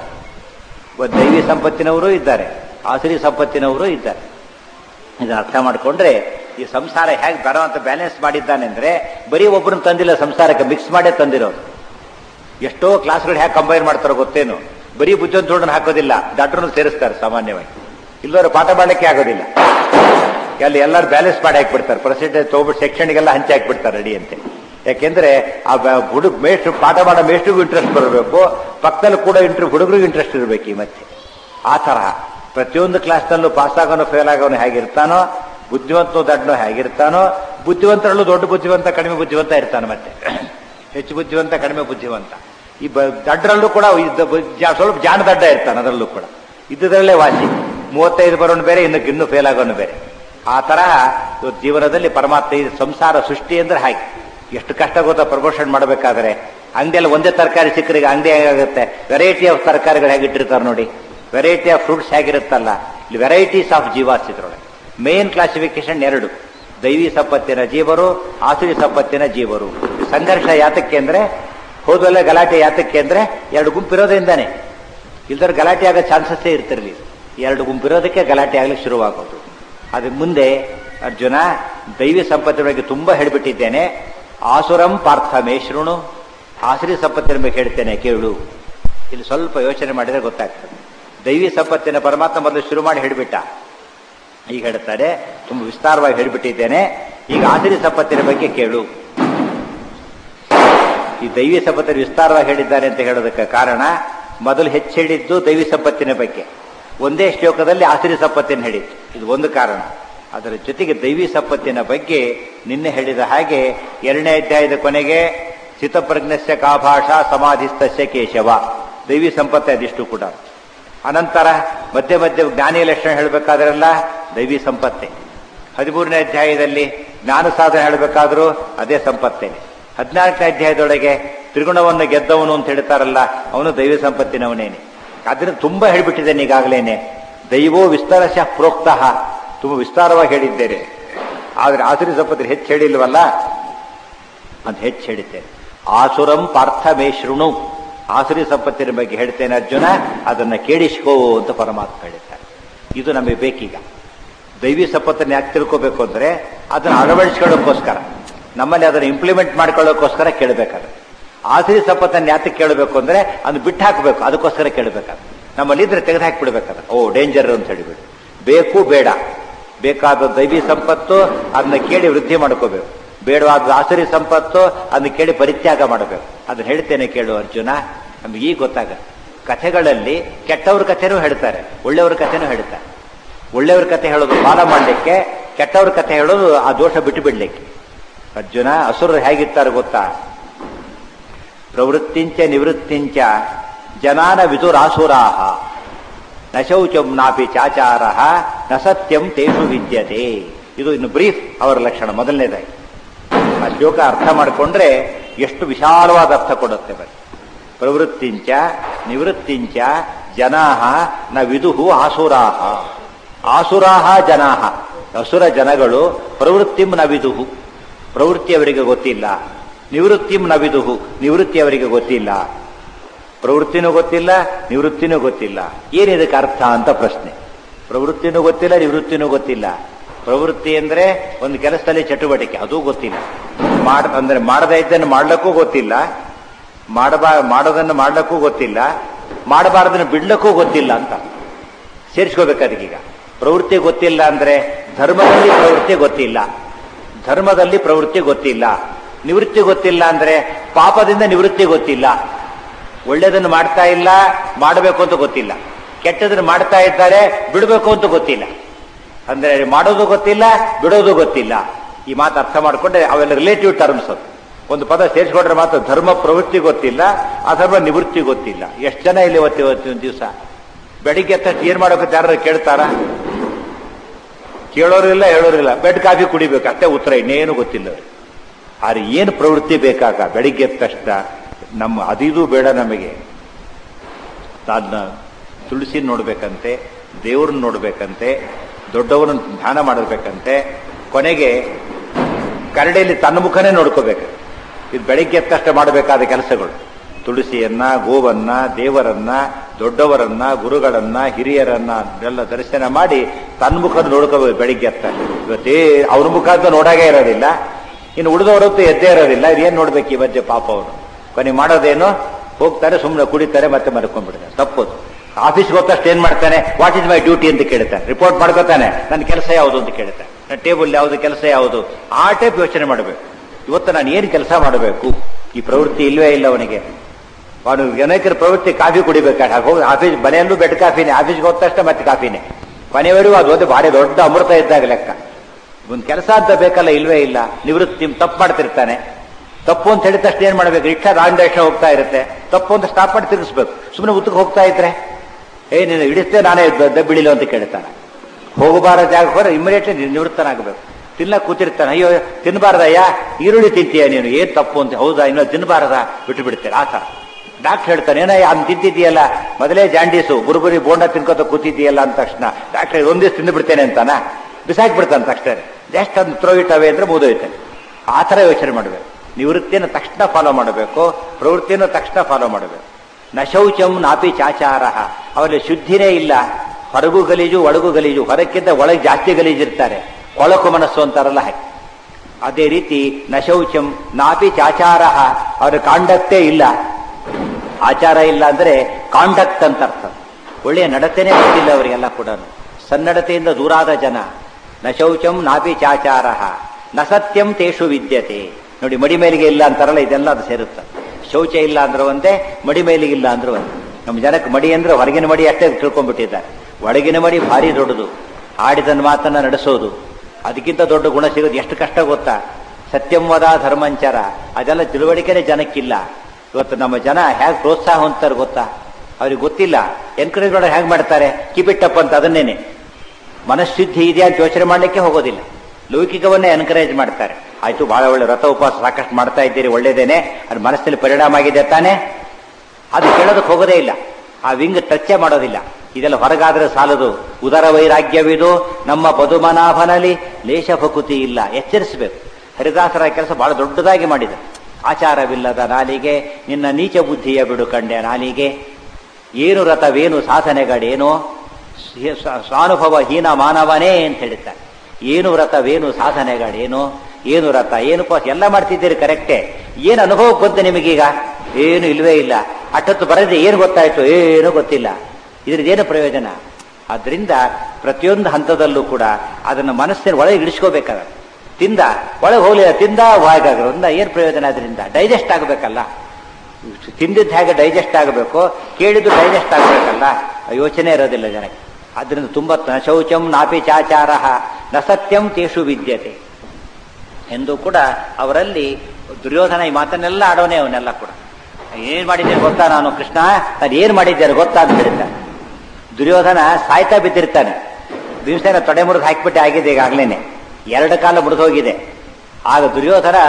ದೈವಿ ಸಂಪತ್ತಿನವರು ಇದ್ದಾರೆ ಆಸುರಿ ಸಂಪತ್ತಿನವರು ಇದ್ದಾರೆ ಇದನ್ನ ಅರ್ಥ ಮಾಡ್ಕೊಂಡ್ರೆ ಈ ಸಂಸಾರ ಹೇಗೆ ಬರೋ ಅಂತ ಬ್ಯಾಲೆನ್ಸ್ ಮಾಡಿದ್ದಾನೆ ಅಂದ್ರೆ ಬರೀ ಒಬ್ಬರನ್ನ ತಂದಿಲ್ಲ ಸಂಸಾರಕ್ಕೆ ಮಿಕ್ಸ್ ಮಾಡೇ ತಂದಿರೋದು ಎಷ್ಟೋ ಕ್ಲಾಸ್ಗಳು ಹೇಗೆ ಕಂಬೈನ್ ಮಾಡ್ತಾರೋ ಗೊತ್ತೇನು ಬರೀ ಬುದ್ಧಿವಂತರನ್ನ ಹಾಕೋದಿಲ್ಲ ಡಾಕ್ಟರ್ನು ಸೇರಿಸ್ತಾರೆ ಸಾಮಾನ್ಯವಾಗಿ ಇಲ್ಲವರು ಪಾಠ ಮಾಡಲಿಕ್ಕೆ ಆಗೋದಿಲ್ಲ ಅಲ್ಲಿ ಎಲ್ಲರೂ ಬ್ಯಾಲೆನ್ಸ್ ಮಾಡಿ ಹಾಕ್ಬಿಡ್ತಾರೆ ಪರ್ಸೆಂಟೇಜ್ ತಗೊಬಿಟ್ಟು ಸೆಕ್ಷನ್ಗೆಲ್ಲ ಹಂಚಿ ಹಾಕ್ಬಿಡ್ತಾರೆ ರೆಡಿ ಅಂತೆ ಯಾಕೆಂದ್ರೆ ಆ ಹುಡುಗ ಮೇಷ್ಟ್ರು ಪಾಠ ಮಾಡೋ ಮೇಷ್ಟ್ರಿಗೂ ಇಂಟ್ರೆಸ್ಟ್ ಬರಬೇಕು ಪಕ್ಕದಲ್ಲಿ ಕೂಡ ಇಂಟ್ರ್ ಹುಡುಗರಿಗೂ ಇಂಟ್ರೆಸ್ಟ್ ಇರಬೇಕು ಈ ಮತ್ತೆ ಆ ತರಹ ಪ್ರತಿಯೊಂದು ಕ್ಲಾಸ್ನಲ್ಲೂ ಪಾಸ್ ಆಗೋನು ಫೇಲ್ ಆಗೋನು ಹೇಗಿರ್ತಾನೋ ಬುದ್ಧಿವಂತನು ದಡ್ಡನು ಹೇಗಿರ್ತಾನೋ ಬುದ್ಧಿವಂತರಲ್ಲೂ ದೊಡ್ಡ ಬುದ್ಧಿವಂತ ಕಡಿಮೆ ಬುದ್ಧಿವಂತ ಇರ್ತಾನೆ ಮತ್ತೆ ಹೆಚ್ಚು ಬುದ್ಧಿವಂತ ಕಡಿಮೆ ಬುದ್ಧಿವಂತ ಈ ಬ ದಡ್ಡರಲ್ಲೂ ಕೂಡ ಇದ್ದ ಬು- ಜಾ- ಸ್ವಲ್ಪ ಜಾಣ ದಡ್ಡ ಇರ್ತಾನೆ ಅದರಲ್ಲೂ ಕೂಡ ಇದ್ದದ್ರಲ್ಲೇ ವಾಸಿ ಮೂವತ್ತೈದು ಬರೋನು ಬೇರೆ ಇನ್ನು ಇನ್ನು ಫೇಲ್ ಆಗೋನು ಬೇರೆ ಆ ತರಹ ಇವತ್ತು ಜೀವನದಲ್ಲಿ ಪರಮಾತ್ಮ ಈ ಸಂಸಾರ ಸೃಷ್ಟಿ ಅಂದ್ರೆ ಹಾಗೆ ಎಷ್ಟು ಕಷ್ಟ ಗೊತ್ತಾ ಪ್ರಮೋಷನ್ ಮಾಡಬೇಕಾದ್ರೆ ಅಂಗಡಿಯಲ್ಲಿ ಒಂದೇ ತರಕಾರಿ ಸಿಕ್ಕರೆ ಈಗ ಅಂಗಡಿ ಹೇಗಾಗುತ್ತೆ ವೆರೈಟಿ ಆಫ್ ತರಕಾರಿಗಳು ಹೇಗಿಟ್ಟಿರ್ತಾರೆ ನೋಡಿ ವೆರೈಟಿ ಆಫ್ ಫ್ರೂಟ್ಸ್ ಹೇಗಿರುತ್ತಲ್ಲ ಇಲ್ಲಿ ವೆರೈಟೀಸ್ ಆಫ್ ಜೀವಾಸ್ ಇದ್ರೊಳಗೆ ಮೇನ್ ಕ್ಲಾಸಿಫಿಕೇಶನ್ ಎರಡು ದೈವಿ ಸಂಪತ್ತಿನ ಜೀವರು ಆಸುರಿ ಸಂಪತ್ತಿನ ಜೀವರು ಸಂಘರ್ಷ ಯಾತಕ್ಕೆ ಅಂದ್ರೆ ಹೋದಲ್ಲೇ ಗಲಾಟೆ ಯಾತಕ್ಕೆ ಅಂದ್ರೆ ಎರಡು ಗುಂಪಿರೋದ್ರಿಂದಾನೆ ಇಲ್ದರ ಗಲಾಟೆ ಆಗೋ ಚಾನ್ಸಸ್ಸೇ ಇರ್ತಿರ್ಲಿ ಎರಡು ಗುಂಪಿರೋದಕ್ಕೆ ಗಲಾಟೆ ಆಗ್ಲಿಕ್ಕೆ ಶುರುವಾಗೋದು ಅದು ಮುಂದೆ ಅರ್ಜುನ ದೈವಿ ಸಂಪತ್ತಿನ ಬಗ್ಗೆ ತುಂಬಾ ಹೇಳಿಬಿಟ್ಟಿದ್ದೇನೆ ಆಸುರಂ ಪಾರ್ಥ ಮೇ ಶೃಣು ಆಸುರಿ ಸಂಪತ್ತಿನ ಬಗ್ಗೆ ಹೇಳ್ತೇನೆ ಕೇಳು ಇಲ್ಲಿ ಸ್ವಲ್ಪ ಯೋಚನೆ ಮಾಡಿದ್ರೆ ಗೊತ್ತಾಗ್ತದೆ ದೈವಿ ಸಂಪತ್ತಿನ ಪರಮಾತ್ಮ ಮೊದಲು ಶುರು ಮಾಡಿ ಹೇಳಿಬಿಟ್ಟ ಈಗ ಹೇಳ್ತಾರೆ ತುಂಬ ವಿಸ್ತಾರವಾಗಿ ಹೇಳಿಬಿಟ್ಟಿದ್ದೇನೆ ಈಗ ಆಸುರಿ ಸಂಪತ್ತಿನ ಬಗ್ಗೆ ಕೇಳು ಈ ದೈವಿ ಸಂಪತ್ತಿನ ವಿಸ್ತಾರವಾಗಿ ಹೇಳಿದ್ದಾರೆ ಅಂತ ಹೇಳೋದಕ್ಕೆ ಕಾರಣ ಮೊದಲು ಹೆಚ್ಚು ಹೇಳಿದ್ದು ದೈವಿ ಸಂಪತ್ತಿನ ಬಗ್ಗೆ ಒಂದೇ ಶ್ಲೋಕದಲ್ಲಿ ಆಸುರಿ ಸಂಪತ್ತಿನ ಹೇಳಿತ್ತು ಇದು ಒಂದು ಕಾರಣ ಅದರ ಜೊತೆಗೆ ದೈವಿ ಸಂಪತ್ತಿನ ಬಗ್ಗೆ ನಿನ್ನೆ ಹೇಳಿದ ಹಾಗೆ ಎರಡನೇ ಅಧ್ಯಾಯದ ಕೊನೆಗೆ ಚಿತ್ತಪ್ರಜ್ಞಸ್ಯ ಕಾಭಾಷ ಸಮಾಧಿಸ್ತಸ್ಯ ಕೇಶವ ದೈವಿ ಸಂಪತ್ತೆ ಅದಿಷ್ಟು ಕೂಡ ಅನಂತರ ಮಧ್ಯ ಮಧ್ಯ ಜ್ಞಾನಿ ಲಕ್ಷಣ ಹೇಳಬೇಕಾದ್ರೆಲ್ಲ ದೈವಿ ಸಂಪತ್ತೆ ಹದಿಮೂರನೇ ಅಧ್ಯಾಯದಲ್ಲಿ ಜ್ಞಾನ ಸಾಧನೆ ಹೇಳಬೇಕಾದ್ರೂ ಅದೇ ಸಂಪತ್ತೇನೆ ಹದಿನಾಲ್ಕನೇ ಅಧ್ಯಾಯದೊಳಗೆ ತ್ರಿಗುಣವನ್ನು ಗೆದ್ದವನು ಅಂತ ಹೇಳ್ತಾರಲ್ಲ ಅವನು ದೈವ ಸಂಪತ್ತಿನವನೇನೆ ಅದನ್ನು ತುಂಬಾ ಹೇಳ್ಬಿಟ್ಟಿದ್ದೇನೆ ಈಗಾಗಲೇನೆ ದೈವೋ ವಿಸ್ತಾರಶಃ ಪ್ರೋಕ್ತಃ ತುಂಬ ವಿಸ್ತಾರವಾಗಿ ಹೇಳಿದ್ದೇನೆ ಆದ್ರೆ ಆಸುರಿ ಸಂಪತ್ತಿನ ಹೆಚ್ಚು ಹೇಳಿಲ್ವಲ್ಲ ಅಂತ ಹೆಚ್ಚು ಹೇಳಿದ್ದೇನೆ ಆಸುರಂ ಪಾರ್ಥ ಮೇ ಶೃಣು ಆಸುರಿ ಸಂಪತ್ತಿನ ಬಗ್ಗೆ ಹೇಳ್ತೇನೆ ಅರ್ಜುನ ಅದನ್ನ ಕೇಳಿಸ್ಕೋ ಅಂತ ಪರಮಾತ್ಮ ಹೇಳಿದ್ದಾರೆ ಇದು ನಮಗೆ ಬೇಕೀಗ ದೈವಿ ಸಂಪತ್ತನ್ನು ಯಾಕೆ ತಿಳ್ಕೋಬೇಕು ಅಂದ್ರೆ ಅದನ್ನ ಅಳವಡಿಸ್ಕೊಳ್ಳೋಕ್ಕೋಸ್ಕರ ನಮ್ಮಲ್ಲಿ ಅದನ್ನು ಇಂಪ್ಲಿಮೆಂಟ್ ಮಾಡ್ಕೊಳ್ಳೋಕ್ಕೋಸ್ಕರ ಕೇಳಬೇಕಾದ್ರೆ ಆಸುರಿ ಸಂಪತ್ತನ್ನು ಯಾತಕ್ಕೆ ಕೇಳಬೇಕು ಅಂದ್ರೆ ಅದನ್ನ ಬಿಟ್ಟು ಹಾಕಬೇಕು ಅದಕ್ಕೋಸ್ಕರ ಕೇಳಬೇಕಾದ್ರೆ ನಮ್ಮಲ್ಲಿ ಇದ್ರೆ ತೆಗೆದು ಹಾಕಿಬಿಡ್ಬೇಕಾದ್ರೆ ಓ ಡೇಂಜರ್ ಅಂತ ಹೇಳಿಬಿಟ್ಟು ಬೇಕು ಬೇಡ ಬೇಕಾದ ದೈವಿ ಸಂಪತ್ತು ಅದನ್ನ ಕೇಳಿ ವೃದ್ಧಿ ಮಾಡ್ಕೋಬೇಕು ಬೇಡವಾದ ಆಸುರಿ ಸಂಪತ್ತು ಅದನ್ನ ಕೇಳಿ ಪರಿತ್ಯಾಗ ಮಾಡಬೇಕು ಅದನ್ನ ಹೇಳ್ತೇನೆ ಕೇಳು ಅರ್ಜುನ ನಮ್ಗೆ ಈಗ ಗೊತ್ತಾಗುತ್ತೆ ಕಥೆಗಳಲ್ಲಿ ಕೆಟ್ಟವ್ರ ಕಥೆನೂ ಹೇಳ್ತಾರೆ ಒಳ್ಳೆಯವ್ರ ಕಥೆನೂ ಹೇಳ್ತಾರೆ ಒಳ್ಳೆಯವ್ರ ಕಥೆ ಹೇಳೋದು ಪಾಲ ಮಾಡಲಿಕ್ಕೆ ಕೆಟ್ಟವ್ರ ಕಥೆ ಹೇಳೋದು ಆ ದೋಷ ಬಿಟ್ಟು ಬಿಡ್ಲಿಕ್ಕೆ ಅರ್ಜುನ ಅಸುರರು ಹೇಗಿರ್ತಾರೆ ಗೊತ್ತಾ ಪ್ರವೃತ್ತಿಂಚ ನಿವೃತ್ತಿಂಚ ಜನಾನ ವಿದುರಾಸುರಾಹ ನ ಶೌಚಂ ನಾಪಿ ಚಾಚಾರ ನ ಸತ್ಯಂ ತೇಷು ವಿದ್ಯತೆ ಇದು ಇನ್ನು ಬ್ರೀಫ್ ಅವರ ಲಕ್ಷಣ ಮೊದಲನೇದಾಗಿ ಆ ಶ್ಲೋಕ ಅರ್ಥ ಮಾಡಿಕೊಂಡ್ರೆ ಎಷ್ಟು ವಿಶಾಲವಾದ ಅರ್ಥ ಕೊಡುತ್ತೆ ಬರೀ ಪ್ರವೃತ್ತಿಂಚ ನಿವೃತ್ತಿಂಚ ಜನಾಹ ನ ವಿದುಹು ಆಸುರಾಹ ಆಸುರಾಹ ಜನಾಹ ಅಸುರ ಜನಗಳು ಪ್ರವೃತ್ತಿಂ ನ ವಿದುಹು ಪ್ರವೃತ್ತಿ ಅವರಿಗೆ ಗೊತ್ತಿಲ್ಲ ನಿವೃತ್ತಿಂ ನ ವಿದುಹು ನಿವೃತ್ತಿ ಅವರಿಗೆ ಗೊತ್ತಿಲ್ಲ ಪ್ರವೃತ್ತಿನೂ ಗೊತ್ತಿಲ್ಲ ನಿವೃತ್ತಿನೂ ಗೊತ್ತಿಲ್ಲ ಏನಿದಕ್ಕೆ ಅರ್ಥ ಅಂತ ಪ್ರಶ್ನೆ ಪ್ರವೃತ್ತಿನೂ ಗೊತ್ತಿಲ್ಲ ನಿವೃತ್ತಿನೂ ಗೊತ್ತಿಲ್ಲ ಪ್ರವೃತ್ತಿ ಅಂದ್ರೆ ಒಂದು ಕೆಲಸದಲ್ಲಿ ಚಟುವಟಿಕೆ ಅದೂ ಗೊತ್ತಿಲ್ಲ ಮಾಡ ಅಂದ್ರೆ ಮಾಡದೇ ಇದ್ದನ್ನು ಮಾಡ್ಲಿಕ್ಕೂ ಗೊತ್ತಿಲ್ಲ ಮಾಡಬಾ ಮಾಡೋದನ್ನು ಮಾಡ್ಲಿಕ್ಕೂ ಗೊತ್ತಿಲ್ಲ ಮಾಡಬಾರದನ್ನು ಬಿಡ್ಲಿಕ್ಕೂ ಗೊತ್ತಿಲ್ಲ ಅಂತ ಸೇರಿಸ್ಕೋಬೇಕು ಅದಕ್ಕೀಗ ಪ್ರವೃತ್ತಿ ಗೊತ್ತಿಲ್ಲ ಅಂದ್ರೆ ಧರ್ಮದಲ್ಲಿ ಪ್ರವೃತ್ತಿ ಗೊತ್ತಿಲ್ಲ ಧರ್ಮದಲ್ಲಿ ಪ್ರವೃತ್ತಿ ಗೊತ್ತಿಲ್ಲ ನಿವೃತ್ತಿ ಗೊತ್ತಿಲ್ಲ ಅಂದ್ರೆ ಪಾಪದಿಂದ ನಿವೃತ್ತಿ ಗೊತ್ತಿಲ್ಲ ಒಳ್ಳೇದನ್ನು ಮಾಡ್ತಾ ಇಲ್ಲ ಮಾಡಬೇಕು ಅಂತ ಗೊತ್ತಿಲ್ಲ ಕೆಟ್ಟದನ್ನು ಮಾಡ್ತಾ ಇದ್ದಾರೆ ಬಿಡಬೇಕು ಅಂತ ಗೊತ್ತಿಲ್ಲ ಅಂದ್ರೆ ಮಾಡೋದು ಗೊತ್ತಿಲ್ಲ ಬಿಡೋದು ಗೊತ್ತಿಲ್ಲ ಈ ಮಾತು ಅರ್ಥ ಮಾಡ್ಕೊಂಡ್ರೆ ಅವೆಲ್ಲ ರಿಲೇಟಿವ್ ಟರ್ಮ್ಸ್ ಅದು ಒಂದು ಪದ ಸೇರಿಸ್ಕೊಂಡ್ರೆ ಮಾತ್ರ ಧರ್ಮ ಪ್ರವೃತ್ತಿ ಗೊತ್ತಿಲ್ಲ ಅಧರ್ಮ ನಿವೃತ್ತಿ ಗೊತ್ತಿಲ್ಲ ಎಷ್ಟು ಜನ ಇಲ್ಲಿ ಇವತ್ತು ಇವತ್ತಿನ ದಿವಸ ಬೆಳಿಗ್ಗೆ ಎತ್ತ ಏನ್ ಮಾಡೋಕೆ ಯಾರು ಕೇಳ್ತಾರ ಕೇಳೋರಿಲ್ಲ ಹೇಳೋರಿಲ್ಲ ಬೆಡ್ ಕಾಫಿ ಕುಡಿಬೇಕು ಅಷ್ಟೇ ಉತ್ತರ ಇನ್ನೇನು ಗೊತ್ತಿಲ್ಲ ಅವ್ರಿಗೆ. ಆದ್ರೆ ಏನು ಪ್ರವೃತ್ತಿ ಬೇಕಾಗ ಬೆಳಿಗ್ಗೆ ಎದ್ದ ತಕ್ಷಣ ನಮ್ಮ ಅದಿದು ಬೇಡ ನಮಗೆ ಅದನ್ನ ತುಳಸಿ ನೋಡ್ಬೇಕಂತೆ ದೇವ್ರನ್ನ ನೋಡ್ಬೇಕಂತೆ ದೊಡ್ಡವರನ್ನ ಧ್ಯಾನ ಮಾಡಬೇಕಂತೆ ಕೊನೆಗೆ ಕರಡಿಯಲ್ಲಿ ತನ್ನ ಮುಖನೇ ನೋಡ್ಕೋಬೇಕು ಇದು ಬೆಳಿಗ್ಗೆ ಎದ್ದ ತಕ್ಷಣ ಮಾಡಬೇಕಾದ ಕೆಲಸಗಳು ತುಳಸಿಯನ್ನ ಗೋವನ್ನ ದೇವರನ್ನ ದೊಡ್ಡವರನ್ನ ಗುರುಗಳನ್ನ ಹಿರಿಯರನ್ನ ಎಲ್ಲ ದರ್ಶನ ಮಾಡಿ ತನ್ನ ಮುಖದ ನೋಡ್ಕೋಬೇಕು ಬೆಳಿಗ್ಗೆ ಎತ್ತ ಇವತ್ತೇ ಅವ್ರ ಮುಖ ಅಂತ ನೋಡಾಗೆ ಇರೋದಿಲ್ಲ ಇನ್ನು ಉಳಿದವರಂತೂ ಎದ್ದೇ ಇರೋದಿಲ್ಲ ಇದೇನ್ ನೋಡ್ಬೇಕು ಈ ಮಧ್ಯೆ ಪಾಪ ಅವರು ಕೊನೆ ಮಾಡೋದೇನು ಹೋಗ್ತಾರೆ ಸುಮ್ಮನೆ ಕುಡಿತಾರೆ ಮತ್ತೆ ಮರ್ಕೊಂಡ್ಬಿಡ್ತಾರೆ ತಪ್ಪೋದು ಆಫೀಸ್ಗೆ ಹೋಗ್ತಷ್ಟು ಏನ್ ಮಾಡ್ತಾನೆ ವಾಟ್ ಇಸ್ ಮೈ ಡ್ಯೂಟಿ ಅಂತ ಕೇಳ್ತಾನೆ ರಿಪೋರ್ಟ್ ಮಾಡ್ಕೋತಾನೆ ನನ್ನ ಕೆಲಸ ಯಾವುದು ಅಂತ ಕೇಳ್ತಾನೆ ನನ್ನ ಟೇಬಲ್ ಯಾವುದು ಕೆಲಸ ಯಾವುದು ಆ ಟೈಪ್ ಯೋಚನೆ ಮಾಡಬೇಕು ಇವತ್ತು ನಾನು ಏನು ಕೆಲಸ ಮಾಡಬೇಕು ಈ ಪ್ರವೃತ್ತಿ ಇಲ್ವೇ ಇಲ್ಲ ಅವನಿಗೆ ಅವನು ಅನೇಕರ ಪ್ರವೃತ್ತಿ ಕಾಫಿ ಕುಡಿಬೇಕಾದ್ರೆ ಹೋಗಿ ಆಫೀಸ್ ಮನೆಯಲ್ಲೂ ಬೆಡ್ ಕಾಫಿನೇ ಆಫೀಸ್ಗೆ ಹೋದ ತಕ್ಷಣ ಮತ್ತೆ ಕಾಫಿನೇ ಕೊನೆಯವರೆಗೂ ಅದು ಒಂದು ಭಾರಿ ದೊಡ್ಡ ಅಮೃತ ಇದ್ದಾಗ ಲೆಕ್ಕ ಒಂದು ಕೆಲಸ ಅಂತ ಬೇಕಲ್ಲ ಇಲ್ವೇ ಇಲ್ಲ ನಿವೃತ್ತಿ ತಪ್ಪು ಮಾಡ್ತಿರ್ತಾನೆ ತಪ್ಪು ಅಂತ ಹೇಳಿದ ತಕ್ಷಣ ಏನ್ ಮಾಡ್ಬೇಕು ರಿಕ್ಷಾ ರಾಂಗ್ ಡೈರೆಕ್ಷನ್ ಹೋಗ್ತಾ ಇರುತ್ತೆ ತಪ್ಪು ಅಂತ ಸ್ಟಾಪ್ ಮಾಡಿ ತಿರುಗಿಸ್ಬೇಕು ಸುಮ್ಮನೆ ಉತ್ತಕ್ಕೆ ಹೋಗ್ತಾ ಇದ್ರೆ ಏ ನೀನು ಹಿಡಿಸ್ತೇ ನಾನೇ ದಬ್ಬಿಳಿಲು ಅಂತ ಕೇಳ್ತಾನೆ ಹೋಗಬಾರ ಜಾಗಕ್ಕೆ ಹೋದ್ರೆ ಇಮಿಡಿಯೇಟ್ಲಿ ನಿವೃತ್ತನಾಗಬೇಕು ತಿನ್ನಕ್ ಕೂತಿರ್ತಾನೆ ಅಯ್ಯೋ ತಿನ್ನಬಾರ್ದಯ್ಯ ಈರುಳ್ಳಿ ತಿಂತೀಯ ನೀನು ಏನ್ ತಪ್ಪು ಅಂತ ಹೌದಾ ಇನ್ನು ತಿನ್ನಬಾರದ ಬಿಟ್ಟು ಬಿಡ್ತೀರ ಆ ಥರ ಡಾಕ್ಟರ್ ಹೇಳ್ತಾನೆ ಏನಯ್ಯ ಅವ್ನು ತಿಂತಿದ್ದೀಯಲ್ಲ ಮೊದಲೇ ಜಾಂಡೀಸು ಬುರುಬುರಿ ಬೋಂಡ ತಿನ್ಕೋತ ಕೂತಿದ್ದೀಯಲ್ಲ ಅಂದ ತಕ್ಷಣ ಡಾಕ್ಟರ್ ಒಂದಿವ್ಸ ತಿಂದು ಬಿಡ್ತೇನೆ ಅಂತಾನ ಬಿಸಾಕಿ ಬಿಡ್ತಾನೆ ತಕ್ಷಣ ಜಸ್ಟ್ ಅದನ್ನ ಥ್ರೋ ಇಟ್ ಅವೇ ಅಂದ್ರೆ ಮುಗಿದೋಯ್ತಾನೆ ಆ ಥರ ಯೋಚನೆ ಮಾಡಬೇಕು ನಿವೃತ್ತಿಯನ್ನು ತಕ್ಷಣ ಫಾಲೋ ಮಾಡಬೇಕು ಪ್ರವೃತ್ತಿಯನ್ನು ತಕ್ಷಣ ಫಾಲೋ ಮಾಡಬೇಕು ನ ಶೌಚಂ ನಾಪಿ ಚಾಚಾರ ಅವರಲ್ಲಿ ಶುದ್ಧಿನೇ ಇಲ್ಲ ಹೊರಗೂ ಗಲೀಜು ಒಳಗೂ ಗಲೀಜು ಹೊರಕ್ಕಿಂತ ಒಳಗೆ ಜಾಸ್ತಿ ಗಲೀಜಿರ್ತಾರೆ ಕೊಳಕು ಮನಸ್ಸು ಅಂತಾರಲ್ಲ ಹಾಗೆ ಅದೇ ರೀತಿ ನ ಶೌಚಂ ನಾಪಿ ಚಾಚಾರ ಅವರ ಕಾಂಡಕ್ಟೇ ಇಲ್ಲ ಆಚಾರ ಇಲ್ಲ ಅಂದ್ರೆ ಕಾಂಡಕ್ಟ್ ಅಂತ ಅರ್ಥ ಒಳ್ಳೆಯ ನಡತೆನೇ ಗೊತ್ತಿಲ್ಲ ಅವರಿಗೆಲ್ಲ ಕೂಡ ಸನ್ನಡತೆಯಿಂದ ದೂರಾದ ಜನ ನ ಶೌಚಂ ನಾಪಿ ಚಾಚಾರ ನ ಸತ್ಯಂ ತೇಷು ವಿದ್ಯತೆ ನೋಡಿ ಮಡಿ ಮೇಲಿಗೆ ಇಲ್ಲ ಅಂತಾರಲ್ಲ ಇದೆಲ್ಲ ಅದು ಸೇರುತ್ತೆ ಶೌಚ ಇಲ್ಲ ಅಂದ್ರೆ ಒಂದೇ ಮಡಿ ಮೇಲಿಗೆ ಇಲ್ಲ ಅಂದ್ರೆ ಒಂದೇ ನಮ್ಮ ಜನಕ್ಕೆ ಮಡಿ ಅಂದ್ರೆ ಹೊರಗಿನ ಮಡಿ ಅಷ್ಟೇ ತಿಳ್ಕೊಂಡ್ಬಿಟ್ಟಿದ್ದಾರೆ ಒಳಗಿನ ಮಡಿ ಭಾರಿ ದೊಡ್ಡದು ಆಡಿದನ್ನ ಮಾತನ್ನ ನಡೆಸೋದು ಅದಕ್ಕಿಂತ ದೊಡ್ಡ ಗುಣ ಸಿಗೋದು ಎಷ್ಟು ಕಷ್ಟ ಗೊತ್ತಾ ಸತ್ಯಂವದ ಧರ್ಮಂಚರ ಅದೆಲ್ಲ ತಿಳುವಳಿಕೆನೇ ಜನಕ್ಕಿಲ್ಲ ಇವತ್ತು ನಮ್ಮ ಜನ ಹೇಗೆ ಪ್ರೋತ್ಸಾಹ ಹೊಂದ್ತಾರೆ ಗೊತ್ತಾ ಅವ್ರಿಗೆ ಗೊತ್ತಿಲ್ಲ ಎನ್ಕರೇಜ್ ಮಾಡೋರು ಹೇಗೆ ಮಾಡ್ತಾರೆ ಕಿಪಿಟ್ಟಪ್ಪ ಅಂತ ಅದನ್ನೇನೆ ಮನಃಶುದ್ಧಿ ಇದೆಯಾ ಅಂತ ಯೋಚನೆ ಮಾಡಲಿಕ್ಕೆ ಹೋಗೋದಿಲ್ಲ ಲೌಕಿಕವನ್ನೇ ಎನ್ಕರೇಜ್ ಮಾಡ್ತಾರೆ ಆಯ್ತು ಬಹಳ ಒಳ್ಳೆ ವ್ರತ ಉಪವಾಸ ಸಾಕಷ್ಟು ಮಾಡ್ತಾ ಇದ್ದೀರಿ ಒಳ್ಳೇದೇನೆ ಅದು ಮನಸ್ಸಲ್ಲಿ ಪರಿಣಾಮ ಆಗಿದೆ ತಾನೆ ಅದು ಕೇಳೋದಕ್ಕೆ ಹೋಗೋದೇ ಇಲ್ಲ ಆ ವಿಂಗ್ ಟಚ್ಚೇ ಮಾಡೋದಿಲ್ಲ ಇದೆಲ್ಲ ಹೊರಗಾದ್ರೆ ಸಾಲದು ಉದರ ವೈರಾಗ್ಯವಿದು ನಮ್ಮ ಪದುಮನಾಭನಲ್ಲಿ ಲೇಷ ಭಕುತಿ ಇಲ್ಲ ಎಚ್ಚರಿಸಬೇಕು ಹರಿದಾಸರ ಕೆಲಸ ಬಹಳ ದೊಡ್ಡದಾಗಿ ಮಾಡಿದ ಆಚಾರವಿಲ್ಲದ ನಾಲಿಗೆ ನಿನ್ನ ನೀಚ ಬುದ್ಧಿಯ ಬಿಡು ಕಂಡೆ ನಾಲಿಗೆ ಏನು ರಥವೇನು ಸಾಧನೆಗಳೇನು ಸ್ವಾನುಭವ ಹೀನ ಮಾನವನೇ ಅಂತ ಹೇಳ್ತಾರೆ ಏನು ವ್ರತವೇನು ಸಾಧನೆಗಳೇನು ಏನು ರಥ ಏನು ಪಾಸ್ ಎಲ್ಲ ಮಾಡ್ತಿದ್ದೀರಿ ಕರೆಕ್ಟೇ ಏನು ಅನುಭವಕ್ಕೆ ಬಂತು ನಿಮಗೀಗ ಏನು ಇಲ್ವೇ ಇಲ್ಲ ಅಟ್ಟತ್ತು ಬರದೆ ಏನು ಗೊತ್ತಾಯ್ತು ಏನು ಗೊತ್ತಿಲ್ಲ ಇದ್ರದ್ದೇನು ಪ್ರಯೋಜನ ಆದ್ರಿಂದ ಪ್ರತಿಯೊಂದು ಹಂತದಲ್ಲೂ ಕೂಡ ಅದನ್ನು ಮನಸ್ಸಿನ ಒಳಗೆ ಇಳಿಸ್ಕೋಬೇಕಾಗ ತಿಂದ ಒಳಗೆ ಹೋಗ್ಲಿಲ್ಲ ತಿಂದ ವಾಯ್ಗಾಗ್ರಿಂದ ಏನು ಪ್ರಯೋಜನ ಅದರಿಂದ ಡೈಜೆಸ್ಟ್ ಆಗಬೇಕಲ್ಲ ತಿಂದಿದ್ದು ಹೇಗೆ ಡೈಜೆಸ್ಟ್ ಆಗಬೇಕು ಕೇಳಿದ್ದು ಡೈಜೆಸ್ಟ್ ಆಗಬೇಕಲ್ಲ ಆ ಯೋಚನೆ ಇರೋದಿಲ್ಲ ಜನಕ್ಕೆ ಆದ್ರಿಂದ ತುಂಬ ನ ಶೌಚಂ ನಾಪಿ ಚಾಚಾರ ನ ಸತ್ಯಂ ತೇಷು ವಿದ್ಯತೆ ಎಂದು ಕೂಡ ಅವರಲ್ಲಿ ದುರ್ಯೋಧನ ಈ ಮಾತನ್ನೆಲ್ಲ ಆಡೋನೆ ಅವನ್ನೆಲ್ಲ ಕೂಡ ಏನ್ ಮಾಡಿದ್ದೇನೆ ಗೊತ್ತಾ ನಾನು ಕೃಷ್ಣ ನಾನು ಏನ್ ಮಾಡಿದ್ದೇನೆ ಗೊತ್ತಾ ಅಂತ ಹೇಳ್ತಾನೆ ದುರ್ಯೋಧನ ಸಾಯ್ತಾ ಬಿದ್ದಿರ್ತಾನೆ ಭೀಮಸೇನ ತೊಡೆ ಮುರಿದು ಹಾಕಿಬಿಟ್ಟೆ ಆಗಿದೆ ಈಗಾಗ್ಲೇನೆ ಎರಡು ಕಾಲ ಮುರಿದು ಹೋಗಿದೆ ಆಗ ದುರ್ಯೋಧನ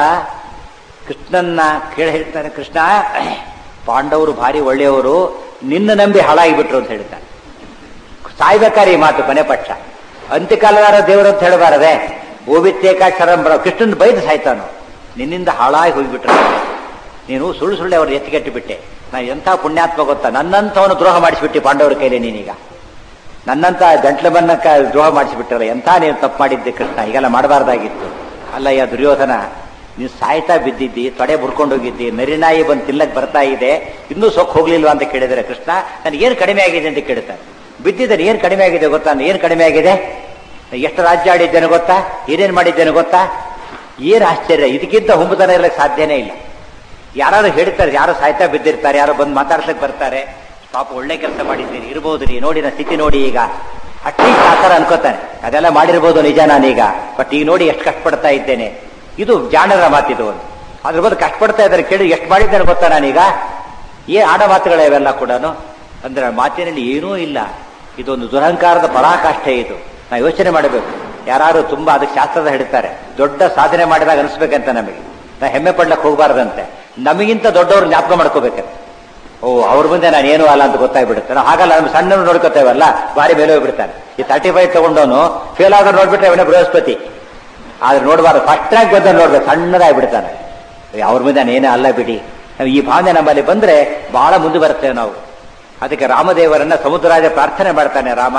ಕೃಷ್ಣನ್ನ ಕೇಳಿ ಹೇಳ್ತಾನೆ ಕೃಷ್ಣ ಪಾಂಡವರು ಭಾರಿ ಒಳ್ಳೆಯವರು ನಿನ್ನ ನಂಬಿ ಹಾಳಾಗಿಬಿಟ್ರು ಅಂತ ಹೇಳ್ತಾನೆ ಸಾಯ್ಬೇಕಾರೆ ಈ ಮಾತು ಕೊನೆ ಪಕ್ಷ ಅಂತ್ಯಕಾಲದಾರ ದೇವರು ಅಂತ ಹೇಳಬಾರದೆ ಓಬಿತ್ತೇಕಾಕ್ಷರಂ ಬರ ಕೃಷ್ಣನ್ ಬೈದು ಸಾಯ್ತಾನು ನಿನ್ನಿಂದ ಹಾಳಾಗಿ ಹೋಗಿಬಿಟ್ರು ನೀನು ಸುಳ್ಳು ಸುಳ್ಳೆ ಅವ್ರು ಎತ್ತಿಗೆಟ್ಟು ಬಿಟ್ಟೆ ನಾನು ಎಂಥ ಪುಣ್ಯಾತ್ಮ ಗೊತ್ತಾ ನನ್ನಂಥವನು ದ್ರೋಹ ಮಾಡಿಸಿಬಿಟ್ಟು ಪಾಂಡವರ ಕೈಲಿ ನೀನೀಗ ನನ್ನಂತ ಗಂಟ್ಲಮನ್ನ ದ್ರೋಹ ಮಾಡಿಸಿಬಿಟ್ಟಲ್ಲ ಎಂಥ ನೀನು ತಪ್ಪು ಮಾಡಿದ್ದೆ ಕೃಷ್ಣ ಹೀಗೆಲ್ಲ ಮಾಡಬಾರ್ದಾಗಿತ್ತು ಅಲ್ಲಯ್ಯ ದುರ್ಯೋಧನ ನೀನು ಸಾಯ್ತಾ ಬಿದ್ದಿದ್ದಿ ತೊಡೆ ಮುರ್ಕೊಂಡು ಹೋಗಿದ್ದಿ ನರಿನಾಯಿ ಬಂದು ತಿನ್ನಕ್ ಬರ್ತಾ ಇದೆ ಇನ್ನೂ ಸೊಕ್ಕು ಹೋಗ್ಲಿಲ್ವಾ ಅಂತ ಕೇಳಿದರೆ ಕೃಷ್ಣ ನನಗೆ ಏನು ಕಡಿಮೆ ಆಗಿದೆ ಅಂತ ಕೇಳ್ತಾನೆ ಬಿದ್ದಿದ್ದಾನೆ ಏನು ಕಡಿಮೆ ಆಗಿದೆ ಗೊತ್ತಾ ಏನು ಕಡಿಮೆ ಆಗಿದೆ ಎಷ್ಟು ರಾಜ್ಯ ಆಡಿದ್ದೇನೆ ಗೊತ್ತಾ ಏನೇನು ಮಾಡಿದ್ದೇನೆ ಗೊತ್ತಾ ಏನು ಆಶ್ಚರ್ಯ ಇದಕ್ಕಿಂತ ಹುಂಬತನ ಇರಲಿಕ್ಕೆ ಸಾಧ್ಯನೇ ಇಲ್ಲ ಯಾರು ಹೇಳ್ತಾರೆ ಯಾರು ಸಾಯ್ತಾ ಬಿದ್ದಿರ್ತಾರೆ ಯಾರೋ ಬಂದು ಮಾತಾಡ್ಸಕ್ ಬರ್ತಾರೆ ಪಾಪ ಒಳ್ಳೆ ಕೆಲಸ ಮಾಡಿದ್ದೀರಿ ಇರ್ಬೋದು ರೀ ನೋಡಿ ನನ್ನ ಸ್ಥಿತಿ ನೋಡಿ ಈಗ ಅಟ್ಲೀಸ್ಟ್ ಆ ಥರ ಅನ್ಕೋತಾನೆ ಅದೆಲ್ಲ ಮಾಡಿರ್ಬೋದು ನಿಜ ನಾನೀಗ ಬಟ್ ಈಗ ನೋಡಿ ಎಷ್ಟು ಕಷ್ಟಪಡ್ತಾ ಇದ್ದೇನೆ ಇದು ಜಾಣರ ಮಾತಿದು ಒಂದು ಅದ್ರ ಬದಲು ಕಷ್ಟಪಡ್ತಾ ಇದ್ದಾರೆ ಕೇಳಿ ಎಷ್ಟು ಮಾಡಿದ್ದೇನೆ ಗೊತ್ತಾ ನಾನೀಗ ಏ ಆಡ ಮಾತುಗಳ ಇವೆಲ್ಲ ಕೂಡ ಅಂದ್ರೆ ಮಾತಿನಲ್ಲಿ ಏನೂ ಇಲ್ಲ ಇದೊಂದು ದುರಹಂಕಾರದ ಪರಾಕಾಷ್ಠೆ ಇದು ನಾವು ಯೋಚನೆ ಮಾಡಬೇಕು ಯಾರು ತುಂಬಾ ಅದಕ್ಕೆ ಶಾಸ್ತ್ರದ ಹೇಳ್ತಾರೆ ದೊಡ್ಡ ಸಾಧನೆ ಮಾಡಿದಾಗ ಅನಿಸ್ಬೇಕಂತ ನಮಗೆ ನಾವು ಹೆಮ್ಮೆ ಪಡ್ಲಕ್ಕೆ ಹೋಗಬಾರ್ದಂತೆ ನಮಗಿಂತ ದೊಡ್ಡವ್ರು ಜ್ಞಾಪಕ ಮಾಡ್ಕೋಬೇಕಂತೆ ಓ ಅವ್ರ ಮುಂದೆ ನಾನು ಏನೂ ಅಲ್ಲ ಅಂತ ಗೊತ್ತಾಗ್ಬಿಡುತ್ತೆ ನಾವು ಹಾಗಲ್ಲ ನಮ್ಮ ಸಣ್ಣವ್ರು ನೋಡ್ಕೋತೇವಲ್ಲ ಬಾರಿ ಮೇಲೆ ಹೋಗ್ಬಿಡ್ತಾನೆ ಈ ತರ್ಟಿ ಫೈವ್ ತಗೊಂಡವನು ಫೇಲ್ ಆಗೋರು ನೋಡ್ಬಿಟ್ರೆ ಅವನೇ ಬೃಹಸ್ಪತಿ ಆದ್ರೆ ನೋಡಬಾರ್ದು ಫಸ್ಟ್ ರ್ಯಾಂಕ್ ಬಂದ ನೋಡ್ಬೇಕು ಸಣ್ಣದಾಗ್ಬಿಡ್ತಾನೆ ಅವ್ರ ಮುಂದೆ ನಾನು ಏನೇ ಅಲ್ಲ ಬಿಡಿ ನಾವು ಈ ಭಾವನೆ ನಮ್ಮಲ್ಲಿ ಬಂದ್ರೆ ಬಹಳ ಮುಂದೆ ಬರ್ತೇವೆ ನಾವು ಅದಕ್ಕೆ ರಾಮದೇವರನ್ನ ಸಮುದ್ರರಾಜ ಪ್ರಾರ್ಥನೆ ಮಾಡ್ತಾನೆ ರಾಮ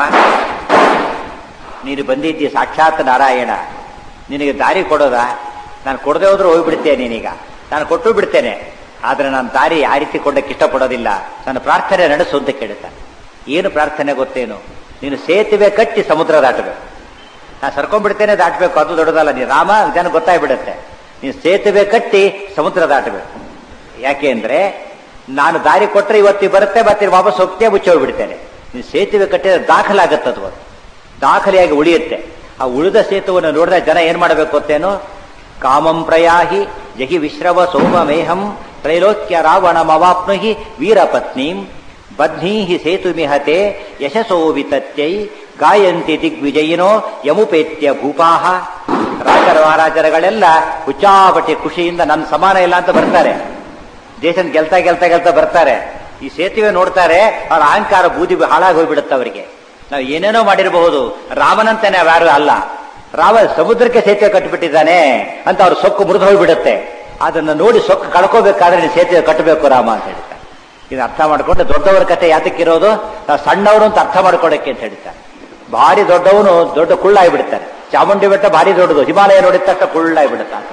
ನೀನು ಬಂದಿದ್ದಿ ಸಾಕ್ಷಾತ್ ನಾರಾಯಣ ನಿನಗೆ ದಾರಿ ಕೊಡೋದಾ ನಾನು ಕೊಡದೆ ಹೋದ್ರೂ ಹೋಗ್ಬಿಡ್ತೇನೆ ನೀನೀಗ ನಾನು ಕೊಟ್ಟು ಬಿಡ್ತೇನೆ ಆದ್ರೆ ನಾನು ದಾರಿ ಆ ರೀತಿ ಕೊಡಕ್ಕೆ ಇಷ್ಟಪಡೋದಿಲ್ಲ ನನ್ನ ಪ್ರಾರ್ಥನೆ ನಡೆಸು ಅಂತ ಕೇಳುತ್ತಾನೆ ಏನು ಪ್ರಾರ್ಥನೆ ಗೊತ್ತೇನು ನೀನು ಸೇತುವೆ ಕಟ್ಟಿ ಸಮುದ್ರ ದಾಟಬೇಕು ನಾನು ಸರ್ಕೊಂಡ್ಬಿಡ್ತೇನೆ ದಾಟಬೇಕು ಅದು ದೊಡ್ಡದಲ್ಲ ನೀನು ರಾಮ ಜನ ಗೊತ್ತಾಗ್ಬಿಡುತ್ತೆ ನೀನು ಸೇತುವೆ ಕಟ್ಟಿ ಸಮುದ್ರ ದಾಟಬೇಕು ಯಾಕೆ ಅಂದ್ರೆ ನಾನು ದಾರಿ ಕೊಟ್ಟರೆ ಇವತ್ತಿಗೆ ಬರುತ್ತೆ ಮತ್ತೆ ವಾಪಸ್ ಹೋಗ್ತೇ ಮುಚ್ಚೋಗ್ಬಿಡ್ತೇನೆ ನೀನು ಸೇತುವೆ ಕಟ್ಟಿದ್ರೆ ದಾಖಲಾಗತ್ತದು ಅದು ದಾಖಲೆಯಾಗಿ ಉಳಿಯುತ್ತೆ ಆ ಉಳಿದ ಸೇತುವನ್ನು ನೋಡಿದ್ರೆ ಜನ ಏನ್ ಮಾಡಬೇಕು ಅಂತೇನು ಕಾಮಂ ಪ್ರಯಾಹಿ ಜಹಿ ವಿಶ್ರವ ಸೋಮಮೇಹಂ ತ್ರೈಲೋಕ್ಯ ರಾವಣ ಮವಾಪ್ನುಹಿ ವೀರಪತ್ನೀಂ ಬಧ್ನೀಹಿ ಸೇತುಮಿಹತೆ ಯಶಸೋ ವಿತತ್ಯೈ ಗಾಯಂತಿ ದಿಗ್ವಿಜಯಿನೋ ಯಮುಪೇತ್ಯ ಭೂಪಾಹ ರಾಜರ ಮಹಾರಾಜರುಗಳೆಲ್ಲ ಹುಚ್ಚಾಪಟಿ ಖುಷಿಯಿಂದ ನನ್ನ ಸಮಾನ ಇಲ್ಲ ಅಂತ ಬರ್ತಾರೆ ದೇಶದ ಗೆಲ್ತಾ ಗೆಲ್ತಾ ಗೆಲ್ತಾ ಬರ್ತಾರೆ ಈ ಸೇತುವೆ ನೋಡ್ತಾರೆ ಅವ್ರ ಅಹಂಕಾರ ಬೂದಿ ಹಾಳಾಗಿ ಹೋಗ್ಬಿಡುತ್ತೆ ಅವರಿಗೆ ನಾವು ಏನೇನೋ ಮಾಡಿರಬಹುದು ರಾಮನಂತಾನೆ ಯಾರು ಅಲ್ಲ ರಾಮ ಸಮುದ್ರಕ್ಕೆ ಸೇತುವೆ ಕಟ್ಟಿಬಿಟ್ಟಿದ್ದಾನೆ ಅಂತ ಅವ್ರ ಸೊಕ್ಕು ಮುರಿದು ಹೋಗ್ಬಿಡುತ್ತೆ ಅದನ್ನ ನೋಡಿ ಸೊಕ್ಕು ಕಳ್ಕೋಬೇಕಾದ್ರೆ ನೀನು ಸೇತುವೆ ಕಟ್ಟಬೇಕು ರಾಮ ಅಂತ ಹೇಳ್ತಾರೆ ಇದು ಅರ್ಥ ಮಾಡ್ಕೊಂಡು ದೊಡ್ಡವರ ಕತೆ ಯಾತಕ್ಕಿರೋದು ನಾವು ಸಣ್ಣವರು ಅಂತ ಅರ್ಥ ಮಾಡ್ಕೊಡಕ್ಕೆ ಅಂತ ಹೇಳ್ತಾರೆ ಭಾರಿ ದೊಡ್ಡವನು ದೊಡ್ಡ ಕುಳ್ಳಾಗ್ಬಿಡ್ತಾರೆ ಚಾಮುಂಡಿ ಬೆಟ್ಟ ಭಾರಿ ದೊಡ್ಡದು ಹಿಮಾಲಯ ನೋಡಿದ ತಕ್ಷಣ ಕುಳ್ಳಾಗ್ಬಿಡುತ್ತೆ ಅಂತ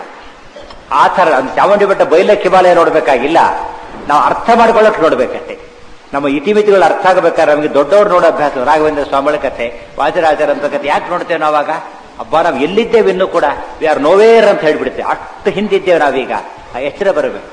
ಆ ಥರ ಅದು ಚಾಮುಂಡಿ ಬೆಟ್ಟ ಬೈಲಕ್ಕೆ ಹಿಮಾಲಯ ನೋಡ್ಬೇಕಾಗಿಲ್ಲ ನಾವು ಅರ್ಥ ಮಾಡ್ಕೊಳ್ಳೋಕೆ ನೋಡ್ಬೇಕಷ್ಟೇ ನಮ್ಮ ಇತಿಮಿತಿಗಳು ಅರ್ಥ ಆಗಬೇಕಾದ್ರೆ ನಮಗೆ ದೊಡ್ಡವ್ರು ನೋಡೋ ಅಭ್ಯಾಸ ರಾಘವೇಂದ್ರ ಸ್ವಾಮಿಗಳ ಕಥೆ ವಾಜರಾಜರ ಅಂತ ಕಥೆ ಯಾಕೆ ನೋಡ್ತೇವೆ ನಾವಾಗ ಹಬ್ಬ ನಾವು ಎಲ್ಲಿದ್ದೇವೆ ಇನ್ನೂ ಕೂಡ ವಿ ಆರ್ ನೋವೇರ್ ಅಂತ ಹೇಳ್ಬಿಡ್ತೇವೆ ಅಷ್ಟು ಹಿಂದಿದ್ದೇವೆ ನಾವೀಗ ಆ ಎಚ್ಚರ ಬರಬೇಕು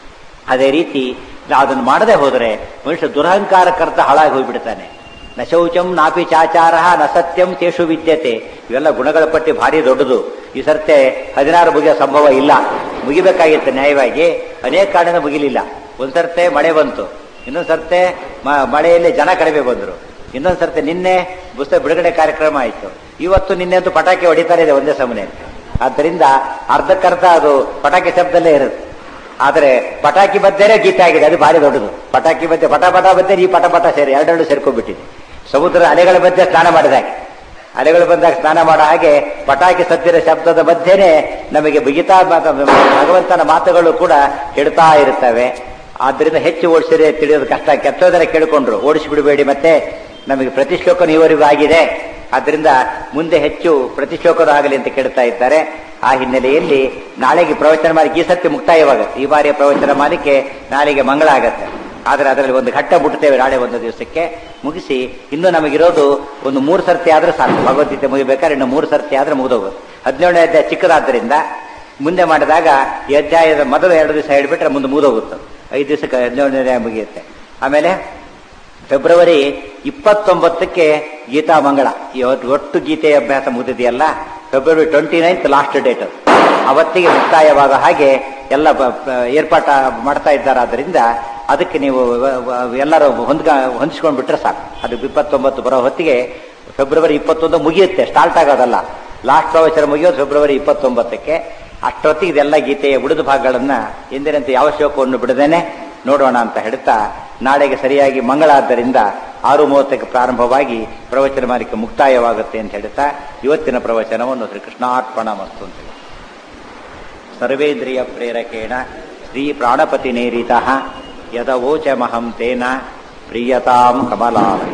ಅದೇ ರೀತಿ ನಾವು ಅದನ್ನು ಮಾಡದೆ ಹೋದರೆ ಮನುಷ್ಯ ದುರಹಂಕಾರಕರ್ತ ಹಾಳಾಗಿ ಹೋಗ್ಬಿಡ್ತಾನೆ ನ ಶೌಚಂ ನಾಪಿ ಚಾಚಾರ ನ ಸತ್ಯಂ ತೇಷು ವಿದ್ಯತೆ ಇವೆಲ್ಲ ಗುಣಗಳ ಪಟ್ಟಿ ಭಾರಿ ದೊಡ್ಡದು ಈ ಸರ್ತೆ ಹದಿನಾರು ಮುಗಿಯೋ ಸಂಭವ ಇಲ್ಲ ಮುಗಿಬೇಕಾಗಿತ್ತು ನ್ಯಾಯವಾಗಿ ಅನೇಕ ಕಾರಣದಿಂದ ಮುಗಿಲಿಲ್ಲ ಒಂದ್ ಸರ್ತೆ ಮಳೆ ಬಂತು ಇನ್ನೊಂದ್ ಸರ್ತೆ ಮ- ಮಳೆಯಲ್ಲಿ ಜನ ಕಡಿಮೆ ಬಂದರು ಇನ್ನೊಂದ್ ಸರ್ತೆ ನಿನ್ನೆ ಪುಸ್ತಕ ಬಿಡುಗಡೆ ಕಾರ್ಯಕ್ರಮ ಆಯಿತು ಇವತ್ತು ನಿನ್ನೆ ಅಂತೂ ಪಟಾಕಿ ಹೊಡಿತಾರೆ ಇದೆ ಒಂದೇ ಸಮನೆ ಆದ್ದರಿಂದ ಅರ್ಧಕ್ಕರ್ಧ ಅದು ಪಟಾಕಿ ಶಬ್ದಲ್ಲೇ ಇರುತ್ತೆ ಆದರೆ ಪಟಾಕಿ ಮಧ್ಯೆ ಗೀತೆ ಆಗಿದೆ ಅದು ಭಾರಿ ದೊಡ್ಡದು ಪಟಾಕಿ ಮಧ್ಯೆ ಪಟ ಪಟ ಮಧ್ಯೆ ಈ ಪಟ ಪಟ ಸೇರಿ ಎರಡೆರಡು ಸೇರ್ಕೊಂಡ್ಬಿಟ್ಟಿದೆ ಸಮುದ್ರ ಅಲೆಗಳ ಮಧ್ಯೆ ಸ್ನಾನ ಮಾಡಿದಾಗ ಅಲೆಗಳು ಬಂದಾಗ ಸ್ನಾನ ಮಾಡೋ ಹಾಗೆ ಪಟಾಕಿ ಸದ್ಯದ ಶಬ್ದದ ಮಧ್ಯೆನೆ ನಮಗೆ ಬಿಗಿತಾ ಮಾತ- ಭಗವಂತನ ಮಾತುಗಳು ಕೂಡ ಹಿಡ್ತಾ ಇರ್ತವೆ ಆದ್ರಿಂದ ಹೆಚ್ಚು ಓಡಿಸಿದ್ರೆ ತಿಳಿಯೋದು ಕಷ್ಟ ಕೆಟ್ಟೋದನ್ನ ಕೇಳಿಕೊಂಡ್ರು ಓಡಿಸಿ ಬಿಡಬೇಡಿ ಮತ್ತೆ ನಮಗೆ ಪ್ರತಿಶ್ಲೋಕನ ಇವರಿಗೂ ಆಗಿದೆ ಆದ್ರಿಂದ ಮುಂದೆ ಹೆಚ್ಚು ಪ್ರತಿಶ್ಲೋಕನ ಆಗಲಿ ಅಂತ ಕೇಳ್ತಾ ಇದ್ದಾರೆ ಆ ಹಿನ್ನೆಲೆಯಲ್ಲಿ ನಾಳೆಗೆ ಪ್ರವಚನ ಮಾಲಿಕೆ ಈ ಸತ್ಯ ಮುಕ್ತಾಯವಾಗುತ್ತೆ ಈ ಬಾರಿಯ ಪ್ರವಚನ ಮಾಲಿಕೆ ನಾಳೆಗೆ ಮಂಗಳ ಆಗತ್ತೆ ಆದರೆ ಅದರಲ್ಲಿ ಒಂದು ಘಟ್ಟ ಮುಟ್ತೇವೆ ನಾಳೆ ಒಂದು ದಿವಸಕ್ಕೆ ಮುಗಿಸಿ ಇನ್ನು ನಮಗಿರೋದು ಒಂದು ಮೂರು ಸರ್ತಿ ಆದ್ರೆ ಸಾಕು ಭಗವದ್ಗೀತೆ ಮುಗಿಬೇಕಾದ್ರೆ ಇನ್ನು ಮೂರು ಸರ್ತಿ ಆದ್ರೆ ಮುಗಿದೋಗುತ್ತೆ ಹದಿನೇಳನೇ ಅಧ್ಯಾಯ ಚಿಕ್ಕದಾದ್ದರಿಂದ ಮುಂದೆ ಮಾಡಿದಾಗ ಈ ಅಧ್ಯಾಯದ ಮೊದಲು ಎರಡು ದಿವಸ ಹೇಳಿಬಿಟ್ರೆ ಮುಂದೆ ಮುಗಿದೋಗುತ್ತೆ ಐದು ದಿವಸಕ್ಕೆ ಹದಿನೇಳನೇ ಅಧ್ಯಾಯ ಮುಗಿಯುತ್ತೆ ಆಮೇಲೆ ಫೆಬ್ರವರಿ ಇಪ್ಪತ್ತೊಂಬತ್ತಕ್ಕೆ ಗೀತಾ ಮಂಗಳ ಇವತ್ತು ಒಟ್ಟು ಗೀತೆ ಅಭ್ಯಾಸ ಮುಗಿದಿದೆಯಲ್ಲ February twenty ninth last date ಅವತ್ತಿಗೆ ಮುಕ್ತಾಯವಾದ ಹಾಗೆ ಎಲ್ಲ ಬ- ಬ- ಏರ್ಪಾಟ ಮಾಡ್ತಾ ಇದ್ದಾರಾದ್ರಿಂದ ಅದಕ್ಕೆ ನೀವು ವ- ವ- ಎಲ್ಲರೂ ಹೊಂದ್ಕ ಹೊಂದಿಸ್ಕೊಂಡ್ಬಿಟ್ರೆ ಸಾಕು ಅದು ಇಪ್ಪತ್ತೊಂಬತ್ತು ಬರೋ ಹೊತ್ತಿಗೆ ಫೆಬ್ರವರಿ ಇಪ್ಪತ್ತೊಂದು ಮುಗಿಯುತ್ತೆ ಸ್ಟಾರ್ಟ್ ಆಗೋದಲ್ಲ ಲಾಸ್ಟ್ ಪ್ರವಚನ ಮುಗಿಯೋದು ಫೆಬ್ರವರಿ ಇಪ್ಪತ್ತೊಂಬತ್ತಕ್ಕೆ ಅಷ್ಟೊತ್ತಿಗೆ ಇದೆಲ್ಲ ಗೀತೆಯ ಉಳಿದ ಭಾಗಗಳನ್ನ ಎಂದಿನಂತೆ ಯಾವ ಶ್ಲೋಕವನ್ನು ಬಿಡದೇನೆ ನೋಡೋಣ ಅಂತ ಹೇಳ್ತಾ ನಾಳೆಗೆ ಸರಿಯಾಗಿ ಮಂಗಳ ಆದ್ದರಿಂದ ಆರು ಮೂವತ್ತಕ್ಕೆ ಪ್ರಾರಂಭವಾಗಿ ಪ್ರವಚನ ಮಾಲಿಕೆ ಮುಕ್ತಾಯವಾಗುತ್ತೆ ಅಂತ ಹೇಳ್ತಾ ಇವತ್ತಿನ ಪ್ರವಚನವನ್ನು ಶ್ರೀ ಕೃಷ್ಣಾರ್ಪಣ ಮಸ್ತು ಅಂತ ಹೇಳಿ. ಸರ್ವೇಂದ್ರಿಯ ಪ್ರೇರಕೇಣ ಶ್ರೀ ಪ್ರಾಣಪತಿ ನೇರಿತ ಯದವೋಚಮಹಂ ತೇನ ಪ್ರಿಯತಾಂ ಕಮಲಾಲಯ